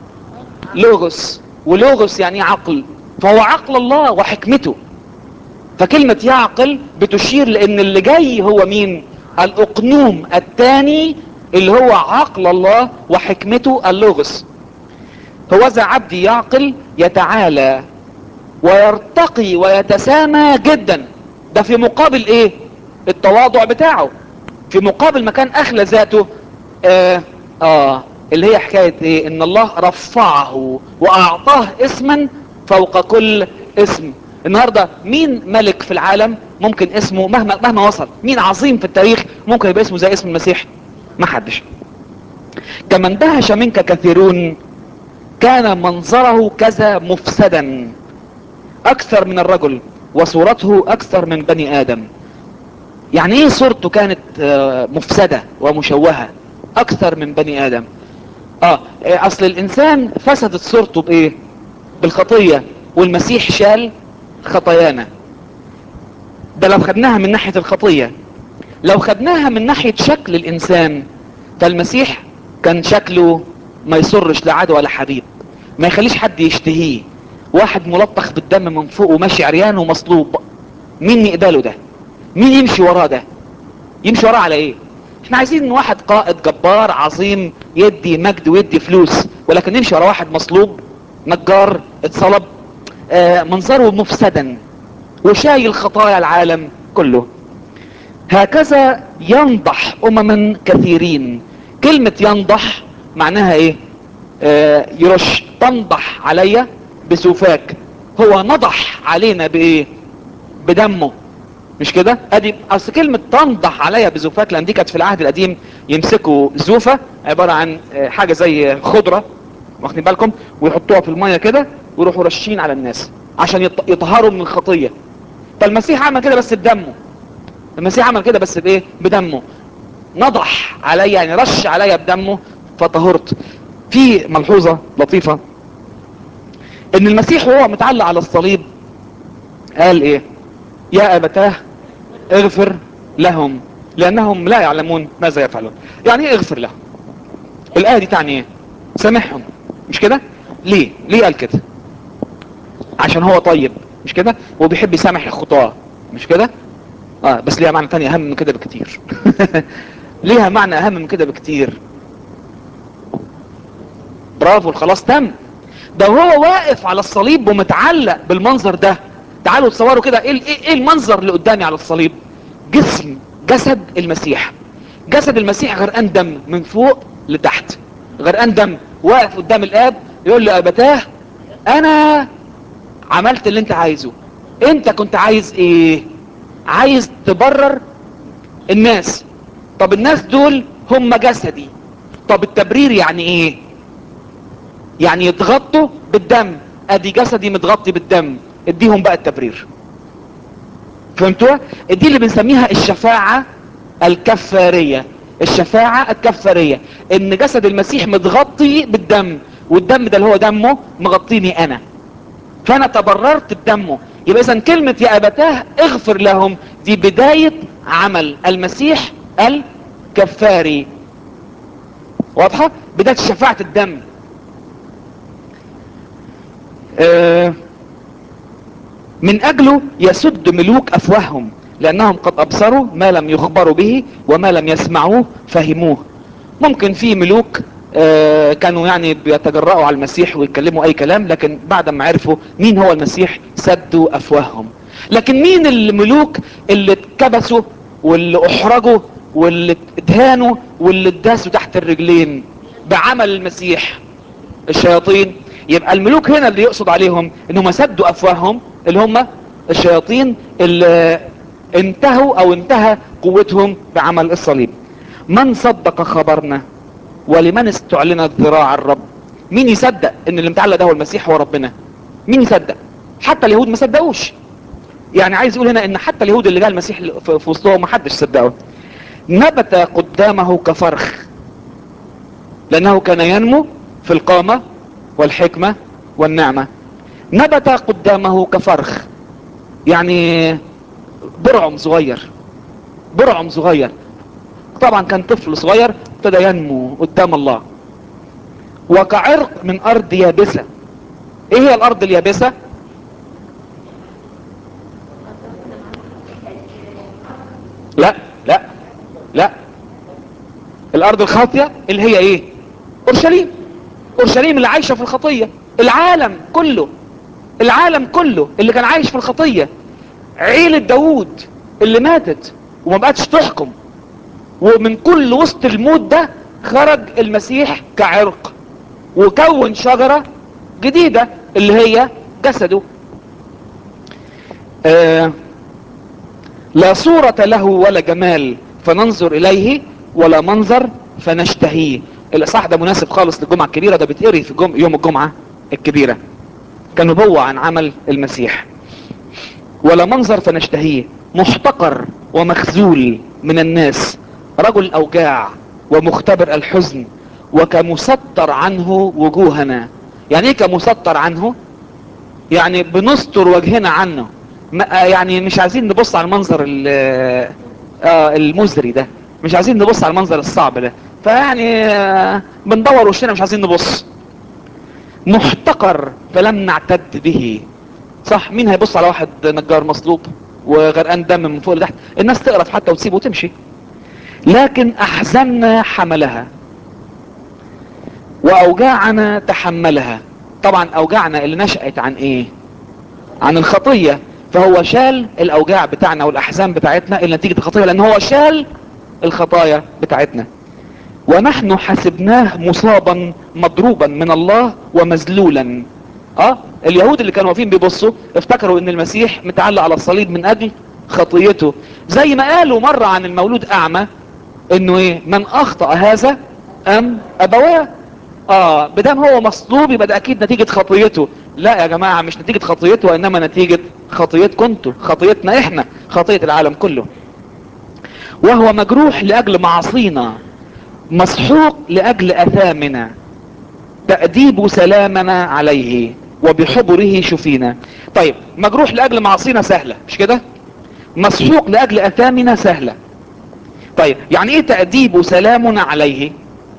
لوغوس ولوغوس يعني عقل فهو عقل الله وحكمته فكلمة يعقل بتشير لان اللي جاي هو مين الاقنوم الثاني اللي هو عقل الله وحكمته اللوغوس هوذا عبدي يعقل يتعالى ويرتقي ويتسامى جدا ده في مقابل ايه التواضع بتاعه في مقابل ما كان اخلى ذاته آه, اه اللي هي حكاية ايه ان الله رفعه واعطاه اسما فوق كل اسم النهاردة مين ملك في العالم ممكن اسمه مهما مهما وصل مين عظيم في التاريخ ممكن يبقى اسمه زي اسم المسيح ما حدش كما اندهش منك كثيرون كان منظره كذا مفسدا اكثر من الرجل وصورته اكثر من بني ادم يعني ايه صورته كانت مفسدة ومشوهة اكثر من بني ادم اه اصل الانسان فسدت صورته بايه بالخطية والمسيح شال خطايانا ده لو خدناها من ناحية الخطية لو خدناها من ناحية شكل الانسان فالمسيح كان شكله ما يسرش لا عدو ولا حبيب ما يخليش حد يشتهيه واحد ملطخ بالدم من فوق وماشي عريان ومصلوب مين يقبله ده مين يمشي وراه ده يمشي وراه على ايه احنا عايزين واحد قائد جبار عظيم يدي مجد ويدي فلوس ولكن نمشي ورا واحد مصلوب نجار اتصلب آه منظره مفسدا وشايل خطايا العالم كله هكذا ينضح امما كثيرين كلمة ينضح معناها ايه آه يرش تنضح عليا بسوفاك هو نضح علينا بايه بدمه مش كده ادي اصل كلمة تنضح عليا بزوفاك لان دي كانت في العهد القديم يمسكوا زوفة عبارة عن حاجة زي خضرة واخدين بالكم ويحطوها في المية كده ويروحوا رشين على الناس عشان يطهروا من الخطية فالمسيح عمل كده بس بدمه المسيح عمل كده بس بايه بدمه نضح عليا يعني رش عليا بدمه فطهرت في ملحوظة لطيفة ان المسيح وهو متعلق على الصليب قال ايه يا ابتاه اغفر لهم لانهم لا يعلمون ماذا يفعلون يعني ايه اغفر لهم الايه دي تعني ايه سامحهم مش كده ليه ليه قال كده عشان هو طيب مش كده وبيحب يسامح الخطاة مش كده اه بس ليها معنى تاني اهم من كده بكتير ليها معنى اهم من كده بكتير برافو الخلاص تم ده وهو واقف على الصليب ومتعلق بالمنظر ده تعالوا تصوروا كده ايه ايه إيه المنظر اللي قدامي على الصليب جسم جسد المسيح جسد المسيح غرقان دم من فوق لتحت غرقان دم واقف قدام الاب يقول له ابتاه انا عملت اللي انت عايزه انت كنت عايز ايه عايز تبرر الناس طب الناس دول هم جسدي طب التبرير يعني ايه يعني يتغطوا بالدم ادي جسدي متغطي بالدم اديهم بقى التبرير فهمتوا دي اللي بنسميها الشفاعة الكفارية الشفاعة الكفارية ان جسد المسيح متغطي بالدم والدم ده اللي هو دمه مغطيني انا فانا تبررت بدمه يبقى اذا كلمة يا ابتاه اغفر لهم دي بداية عمل المسيح الكفاري واضحة بداية شفاعة الدم آه من اجله يسد ملوك افواههم لانهم قد ابصروا ما لم يخبروا به وما لم يسمعوه فهموه ممكن في ملوك آه كانوا يعني بيتجرأوا على المسيح ويتكلموا اي كلام لكن بعد ما عرفوا مين هو المسيح سدوا افواههم لكن مين الملوك اللي اتكبسوا واللي احرجوا واللي اتهانوا واللي اتداسوا تحت الرجلين بعمل المسيح الشياطين يبقى الملوك هنا اللي يقصد عليهم انهم سدوا افواههم اللي هم الشياطين اللي انتهوا او انتهى قوتهم بعمل الصليب من صدق خبرنا ولمن استعلنت ذراع الرب مين يصدق ان اللي متعلق ده هو المسيح هو ربنا مين يصدق حتى اليهود ما صدقوش يعني عايز يقول هنا ان حتى اليهود اللي جاء المسيح في وسطهم ما حدش صدقه نبت قدامه كفرخ لانه كان ينمو في القامة والحكمة والنعمة نبت قدامه كفرخ يعني برعم صغير برعم صغير طبعا كان طفل صغير ابتدى ينمو قدام الله وكعرق من ارض يابسة ايه هي الارض اليابسة لا لا لا الارض الخاطية اللي هي ايه اورشليم اورشليم اللي عايشة في الخطية العالم كله العالم كله اللي كان عايش في الخطية عيلة داوود اللي ماتت وما بقتش تحكم ومن كل وسط الموت ده خرج المسيح كعرق وكون شجرة جديدة اللي هي جسده آه لا صورة له ولا جمال فننظر اليه ولا منظر فنشتهيه الاصحاح ده مناسب خالص للجمعة الكبيرة ده بيتقري في جم... يوم الجمعة الكبيرة كنبوة عن عمل المسيح ولا منظر فنشتهيه محتقر ومخزول من الناس رجل اوجاع ومختبر الحزن وكمستر عنه وجوهنا يعني ايه كمستر عنه يعني بنستر وجهنا عنه يعني مش عايزين نبص على المنظر آه المزري ده مش عايزين نبص على المنظر الصعب ده فيعني آه بندور وشنا مش عايزين نبص محتقر فلم نعتد به صح مين هيبص على واحد نجار مصلوب وغرقان دم من فوق لتحت الناس تقرف حتى وتسيبه وتمشي لكن احزننا حملها واوجاعنا تحملها طبعا اوجاعنا اللي نشأت عن ايه عن الخطية فهو شال الاوجاع بتاعنا والاحزان بتاعتنا اللي نتيجة الخطية لان هو شال الخطايا بتاعتنا ونحن حسبناه مصابا مضروبا من الله ومذلولا اه اليهود اللي كانوا واقفين بيبصوا افتكروا ان المسيح متعلق على الصليب من اجل خطيته زي ما قالوا مرة عن المولود اعمى انه ايه من اخطأ هذا ام ابواه اه بدام هو مصلوب يبقى ده اكيد نتيجة خطيته لا يا جماعة مش نتيجة خطيته وانما نتيجة خطيتكم انتوا خطيتنا احنا خطية العالم كله وهو مجروح لاجل معاصينا مسحوق لاجل اثامنا تأديب سلامنا عليه وبحبره شفينا طيب مجروح لاجل معاصينا سهلة مش كده مسحوق لاجل اثامنا سهلة طيب يعني ايه تأديب سلامنا عليه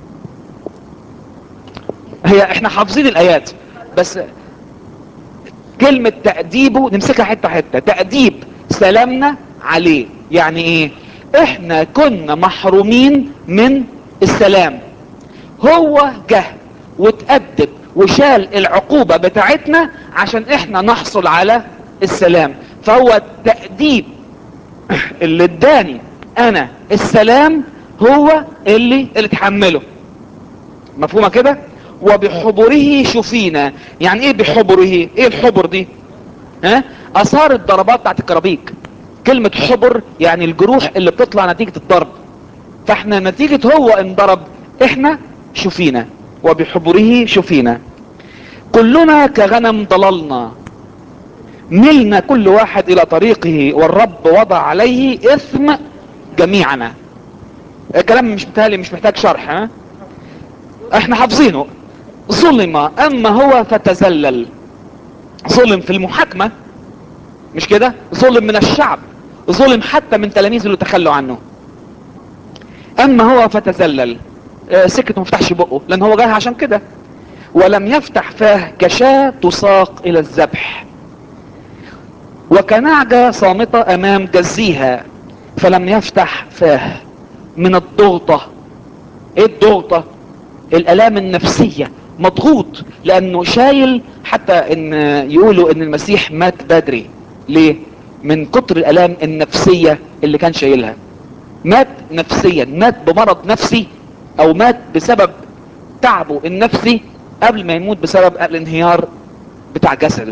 هي احنا حافظين الايات بس كلمة تأديبه نمسكها حتة حتة تأديب سلامنا عليه يعني ايه احنا كنا محرومين من السلام هو جه وتأدب وشال العقوبة بتاعتنا عشان احنا نحصل على السلام فهو التأديب اللي اداني انا السلام هو اللي اللي تحمله مفهومة كده وبحبره شفينا يعني ايه بحبره ايه الحبر دي ها اثار الضربات بتاعت الكرابيك كلمة حبر يعني الجروح اللي بتطلع نتيجة الضرب فاحنا نتيجة هو انضرب احنا شفينا وبحبره شفينا كلنا كغنم ضللنا ملنا كل واحد الى طريقه والرب وضع عليه اثم جميعنا الكلام مش متهيألي مش محتاج شرح ها احنا حافظينه ظلم اما هو فتزلل ظلم في المحاكمة مش كده ظلم من الشعب ظلم حتى من تلاميذه اللي تخلوا عنه اما هو فتزلل آه، سكت ما فتحش بقه لان هو جاي عشان كده ولم يفتح فاه كشاة تساق الى الذبح وكنعجة صامتة امام جزيها فلم يفتح فاه من الضغطة ايه الضغطة الالام النفسية مضغوط لانه شايل حتى ان يقولوا ان المسيح مات بدري ليه من كتر الالام النفسية اللي كان شايلها مات نفسيا مات بمرض نفسي او مات بسبب تعبه النفسي قبل ما يموت بسبب الانهيار بتاع جسده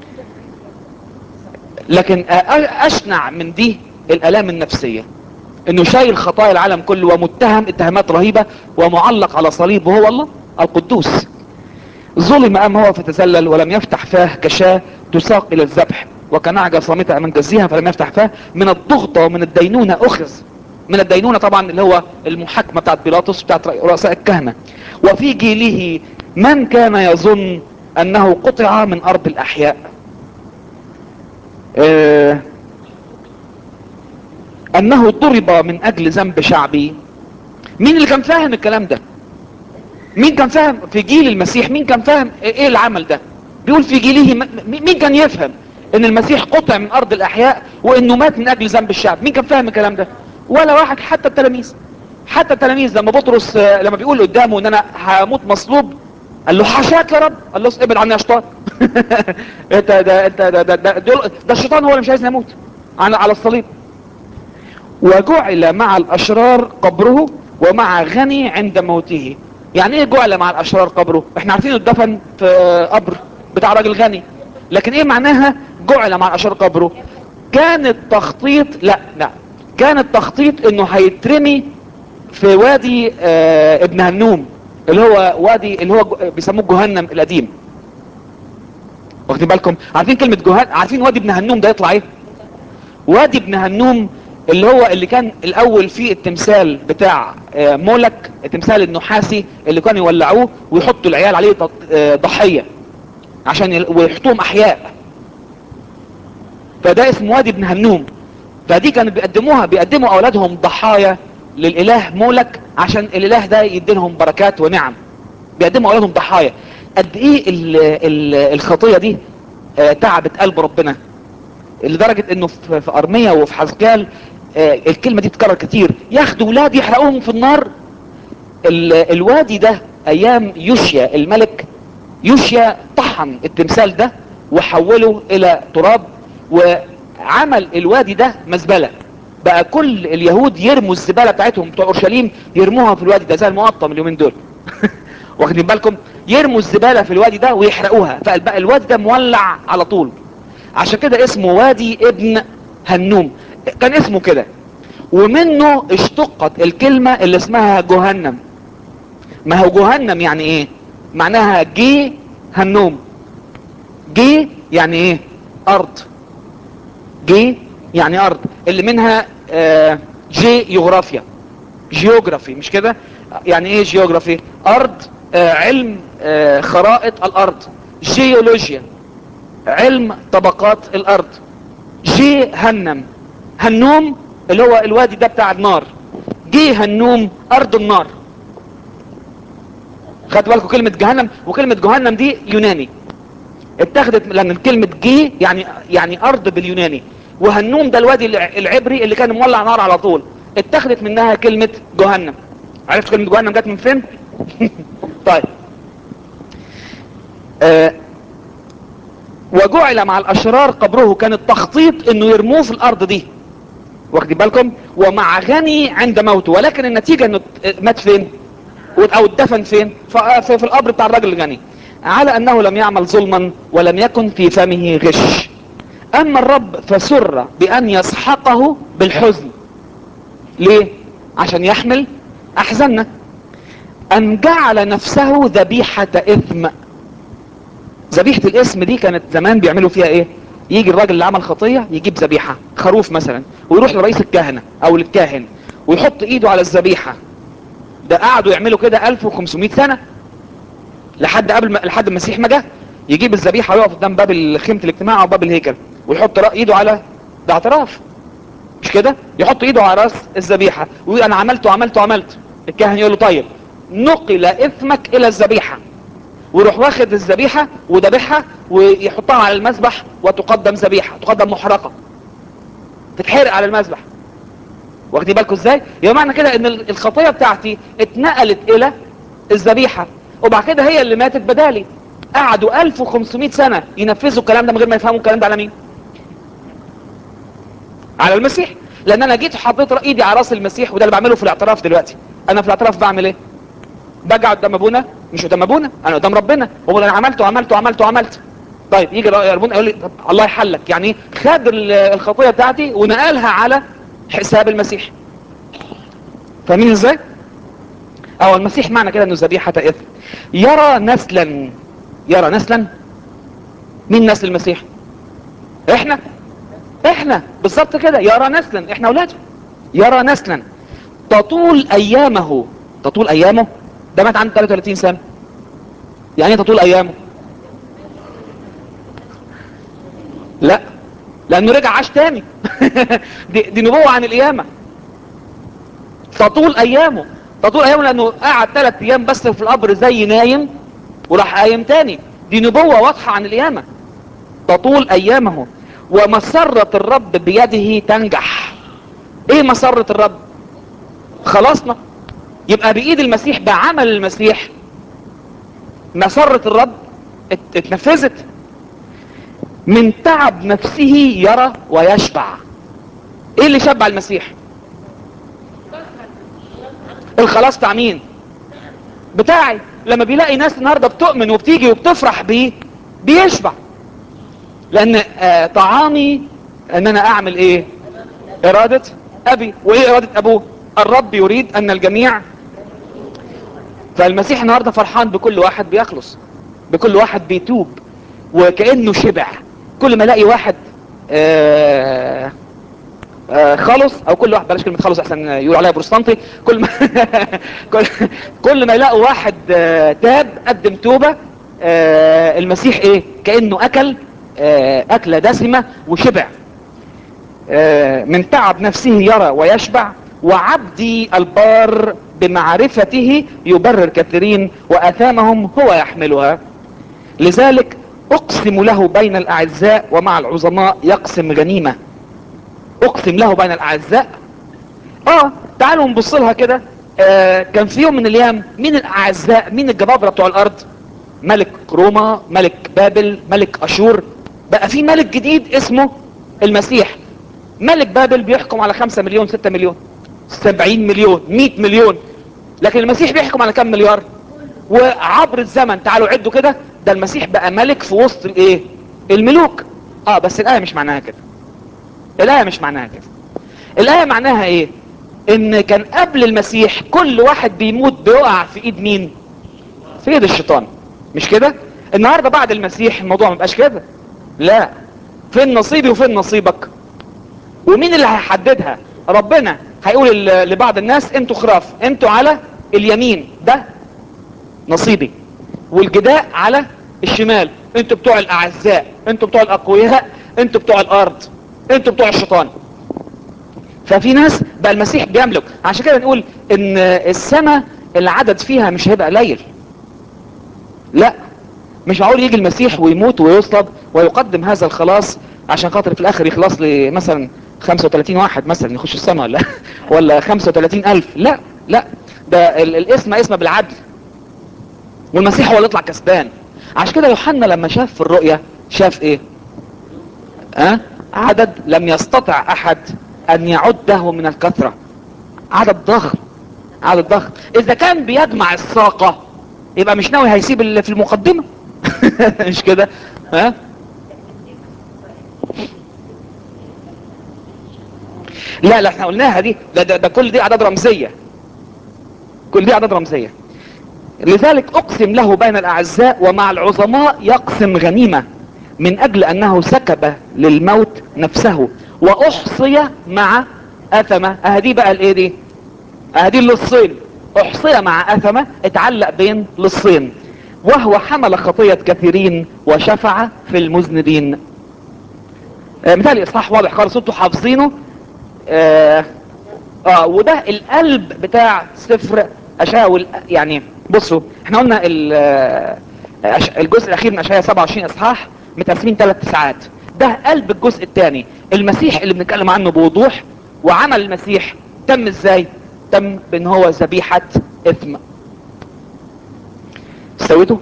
لكن اشنع من دي الالام النفسية انه شايل خطايا العالم كله ومتهم اتهامات رهيبة ومعلق على صليب وهو الله القدوس ظلم ام هو فتزلل ولم يفتح فاه كشاة تساق الى الذبح وكنعجة صامتة امام جزيها فلم يفتح فاه من الضغطة ومن الدينونة اخذ من الدينونة طبعا اللي هو المحاكمة بتاعت بيلاطس بتاعت رؤساء الكهنة وفي جيله من كان يظن انه قطع من ارض الاحياء آه انه ضرب من اجل ذنب شعبي مين اللي كان فاهم الكلام ده مين كان فاهم في جيل المسيح مين كان فاهم ايه العمل ده بيقول في جيله مين كان يفهم ان المسيح قطع من ارض الاحياء وانه مات من اجل ذنب الشعب مين كان فاهم الكلام ده ولا واحد حتى التلاميذ حتى التلاميذ لما بطرس لما بيقول قدامه ان انا هموت مصلوب قال له حاشاك يا رب قال له ابعد عني يا شيطان انت ده انت ده ده, ده, ده, ده الشيطان هو اللي مش عايزني اموت على على الصليب وجعل مع الاشرار قبره ومع غني عند موته يعني ايه جعل مع الاشرار قبره احنا عارفين اتدفن في قبر بتاع راجل غني لكن ايه معناها جعل مع الاشرار قبره كان التخطيط لا لا كان التخطيط انه هيترمي في وادي اه ابن هنوم اللي هو وادي اللي هو بيسموه جهنم القديم واخدين بالكم عارفين كلمة جهنم عارفين وادي ابن هنوم ده يطلع ايه وادي ابن هنوم اللي هو اللي كان الاول فيه التمثال بتاع اه مولك التمثال النحاسي اللي كانوا يولعوه ويحطوا العيال عليه اه ضحية عشان ويحطوهم احياء فده اسمه وادي ابن هنوم فدي كانوا بيقدموها بيقدموا اولادهم ضحايا للاله مولك عشان الاله ده يديلهم بركات ونعم بيقدموا اولادهم ضحايا قد ايه ال ال الخطيه دي آه تعبت قلب ربنا لدرجه انه في, في ارميا وفي حزقال آه الكلمه دي بتتكرر كتير ياخدوا ولاد يحرقوهم في النار الوادي ده ايام يوشيا الملك يوشيا طحن التمثال ده وحوله الى تراب وعمل الوادي ده مزبله بقى كل اليهود يرموا الزبالة بتاعتهم بتوع اورشليم يرموها في الوادي ده زي المقطم اليومين دول واخدين بالكم يرموا الزبالة في الوادي ده ويحرقوها فبقى الوادي ده مولع على طول عشان كده اسمه وادي ابن هنوم كان اسمه كده ومنه اشتقت الكلمة اللي اسمها جهنم ما هو جهنم يعني ايه معناها جي هنوم جي يعني ايه ارض جي يعني ارض اللي منها آه جي جغرافيا جيوغرافي مش كده يعني ايه جيوغرافي ارض آه علم آه خرائط الارض جيولوجيا علم طبقات الارض جهنم هنوم اللي هو الوادي ده بتاع النار جي هنوم ارض النار خدوا بالكم كلمة جهنم وكلمة جهنم دي يوناني اتخذت لان كلمة جي يعني يعني ارض باليوناني وهنوم ده الوادي الع- العبري اللي كان مولع نار على طول اتخذت منها كلمة جهنم عرفت كلمة جهنم جت من فين طيب آه وجعل مع الاشرار قبره كان التخطيط انه يرموه في الارض دي واخدين بالكم ومع غني عند موته ولكن النتيجة انه ات- مات فين او اتدفن فين ف- في, في القبر بتاع الراجل الغني على انه لم يعمل ظلما ولم يكن في فمه غش اما الرب فسر بان يسحقه بالحزن ليه عشان يحمل احزاننا ان جعل نفسه ذبيحة اثم ذبيحة الاسم دي كانت زمان بيعملوا فيها ايه يجي الراجل اللي عمل خطية يجيب ذبيحة خروف مثلا ويروح لرئيس الكهنة او للكاهن ويحط ايده على الذبيحة ده قعدوا يعملوا كده 1500 سنة لحد قبل ما لحد المسيح ما جه يجيب الذبيحة ويقف قدام باب خيمة الاجتماع او باب الهيكل ويحط رأ- ايده على ده اعتراف مش كده يحط ايده على راس الذبيحة ويقول انا عملت وعملت وعملت الكاهن يقول له طيب نقل اثمك الى الذبيحة ويروح واخد الذبيحة وذبحها ويحطها على المذبح وتقدم ذبيحة تقدم محرقة تتحرق على المذبح واخدين بالكم ازاي يبقى معنى كده ان ال- الخطية بتاعتي اتنقلت الى الذبيحة وبعد كده هي اللي ماتت بدالي قعدوا 1500 سنة ينفذوا الكلام ده من غير ما يفهموا الكلام ده على مين على المسيح لان انا جيت حطيت ايدي على راس المسيح وده اللي بعمله في الاعتراف دلوقتي انا في الاعتراف بعمل ايه بقى قدام ابونا مش قدام ابونا انا قدام ربنا هو انا عملت وعملت وعملت وعملت طيب يجي ربنا يقول لي طب الله يحلك يعني ايه خد ال- الخطيه بتاعتي ونقلها على حساب المسيح فاهمين ازاي او المسيح معنى كده انه ذبيحه اثم يرى نسلا يرى نسلا مين نسل المسيح احنا احنا بالظبط كده يرى نسلا احنا اولاده يرى نسلا تطول ايامه تطول ايامه ده مات عنده 33 سنه يعني ايه تطول ايامه لا لانه رجع عاش تاني دي, دي نبوة عن القيامة تطول ايامه تطول ايامه لانه قعد ثلاث ايام بس في القبر زي نايم وراح قايم تاني دي نبوة واضحة عن القيامة تطول ايامه ومسرة الرب بيده تنجح ايه مسرة الرب خلصنا يبقى بايد المسيح بعمل المسيح مسرة الرب ات- اتنفذت من تعب نفسه يرى ويشبع ايه اللي شبع المسيح الخلاص بتاع مين بتاعي لما بيلاقي ناس النهارده بتؤمن وبتيجي وبتفرح بيه بيشبع لان آه طعامي ان انا اعمل ايه ارادة ابي وايه ارادة ابوه الرب يريد ان الجميع فالمسيح النهاردة فرحان بكل واحد بيخلص بكل واحد بيتوب وكأنه شبع كل ما الاقي واحد آه آه خلص او كل واحد بلاش كلمة خلص احسن يقول عليها بروستانتي كل ما كل, كل ما يلاقوا واحد آه تاب قدم توبة آه المسيح ايه كأنه اكل آه اكلة دسمة وشبع آه من تعب نفسه يرى ويشبع وعبدي البار بمعرفته يبرر كثيرين واثامهم هو يحملها لذلك اقسم له بين الاعزاء ومع العظماء يقسم غنيمة اقسم له بين الاعزاء اه تعالوا نبص لها كده آه كان في يوم من الايام مين الاعزاء مين الجبابرة بتوع الارض ملك روما ملك بابل ملك اشور بقى في ملك جديد اسمه المسيح ملك بابل بيحكم على خمسة مليون ستة مليون سبعين مليون مئة مليون لكن المسيح بيحكم على كم مليار وعبر الزمن تعالوا عدوا كده ده المسيح بقى ملك في وسط الايه الملوك اه بس الايه مش معناها كده الايه مش معناها كده الايه معناها ايه ان كان قبل المسيح كل واحد بيموت بيقع في ايد مين في ايد الشيطان مش كده النهارده بعد المسيح الموضوع ما بقاش كده لا فين نصيبي وفين نصيبك ومين اللي هيحددها ربنا هيقول ل- لبعض الناس انتوا خراف انتوا على اليمين ده نصيبي والجداء على الشمال انتوا بتوع الاعزاء انتوا بتوع الاقوياء انتوا بتوع الارض انتوا بتوع الشيطان ففي ناس بقى المسيح بيملك عشان كده نقول ان السماء العدد فيها مش هيبقى قليل لا مش معقول يجي المسيح ويموت ويصلب ويقدم هذا الخلاص عشان خاطر في الاخر يخلص لي مثلا 35 واحد مثلا يخش السماء ولا ولا 35 الف لا لا ده ال- الاسم اسم بالعدل والمسيح هو اللي يطلع كسبان عشان كده يوحنا لما شاف في الرؤية شاف ايه أه؟ عدد لم يستطع احد ان يعده من الكثرة عدد ضخم عدد ضخم اذا كان بيجمع الساقة يبقى مش ناوي هيسيب اللي في المقدمة مش كده ها لا لا احنا قلناها دي ده, ده, ده كل دي اعداد رمزية كل دي اعداد رمزية لذلك اقسم له بين الاعزاء ومع العظماء يقسم غنيمة من اجل انه سكب للموت نفسه واحصي مع اثمة اهدي بقى الايه دي اهدي اللصين احصي مع اثمة اتعلق بين لصين وهو حمل خطية كثيرين وشفع في المذنبين آه مثالي اصحاح واضح خالص انتوا حافظينه آه, اه وده القلب بتاع سفر اشاول يعني بصوا احنا قلنا ال- آه، أش- الجزء الاخير من اشعياء 27 اصحاح متقسمين ثلاث ساعات ده قلب الجزء الثاني المسيح اللي بنتكلم عنه بوضوح وعمل المسيح تم ازاي تم بان هو ذبيحة اثم استويته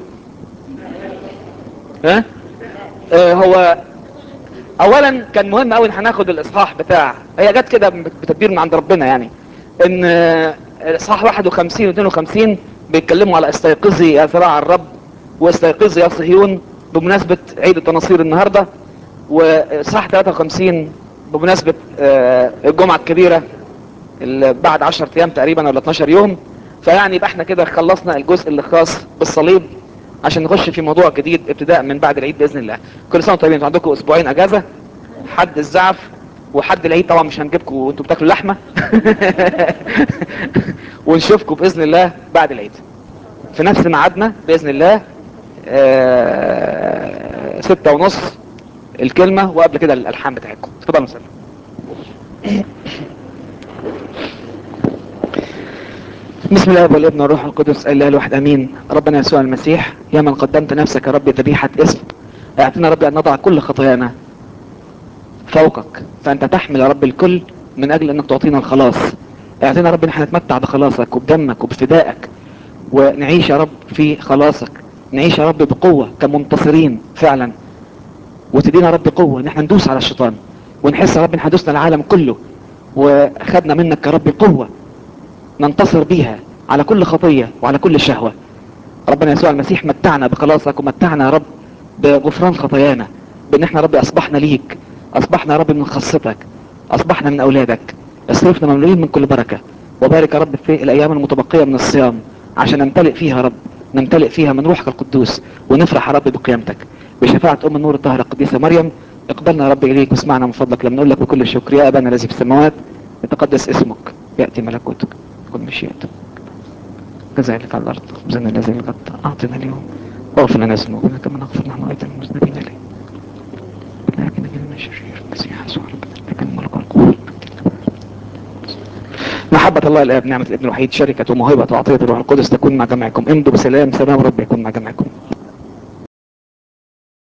ها آه هو اولا كان مهم قوي ان هناخد الاصحاح بتاع هي جت كده بتدبير من عند ربنا يعني ان آه، الاصحاح 51 و 52 بيتكلموا على استيقظي يا ذراع الرب واستيقظي يا صهيون بمناسبة عيد التناصير النهاردة واصحاح 53 بمناسبة آه، الجمعة الكبيرة اللي بعد 10 ايام تقريبا ولا 12 يوم فيعني يبقى احنا كده خلصنا الجزء اللي خاص بالصليب عشان نخش في موضوع جديد ابتداء من بعد العيد باذن الله كل سنه وانتم طيبين انتوا عندكم اسبوعين اجازه حد الزعف وحد العيد طبعا مش هنجيبكم وانتوا بتاكلوا لحمه ونشوفكم باذن الله بعد العيد في نفس ميعادنا باذن الله آه، ستة ونص الكلمة وقبل كده الألحان بتاعتكم اتفضلوا مسلم بسم الله والابن والروح القدس الاله الواحد امين ربنا يسوع المسيح يا من قدمت نفسك يا رب ذبيحه اسم اعطنا ربي ان نضع كل خطايانا فوقك فانت تحمل يا رب الكل من اجل انك تعطينا الخلاص اعطينا يا رب ان احنا نتمتع بخلاصك وبدمك وبفدائك ونعيش يا رب في خلاصك نعيش يا رب بقوه كمنتصرين فعلا وتدينا يا رب قوه ان احنا ندوس على الشيطان ونحس يا رب ان حدوثنا العالم كله وخدنا منك يا رب قوه ننتصر بيها على كل خطية وعلى كل شهوة ربنا يسوع المسيح متعنا بخلاصك ومتعنا يا رب بغفران خطايانا بان احنا يا رب اصبحنا ليك اصبحنا يا رب من خاصتك اصبحنا من اولادك اصرفنا مملوئين من كل بركة وبارك يا رب في الايام المتبقية من الصيام عشان نمتلئ فيها يا رب نمتلئ فيها من روحك القدوس ونفرح يا رب بقيامتك بشفاعة ام النور الطاهرة القديسة مريم اقبلنا يا رب اليك واسمعنا من فضلك لما نقول لك بكل الشكر يا ابانا الذي في السماوات يتقدس اسمك ياتي ملكوتك كن مشيئتك كذلك على الأرض خبزنا الذي الغد أعطنا اليوم واغفر لنا ذنوبنا كما نغفر نحن أيضا المذنبين إليك لكن من الشرير المسيح يسوع ربنا لك الملك والقوة محبة الله الآب نعمة الابن الوحيد شركة وموهبة وعطية الروح القدس تكون مع جميعكم امضوا بسلام سلام رب يكون مع جميعكم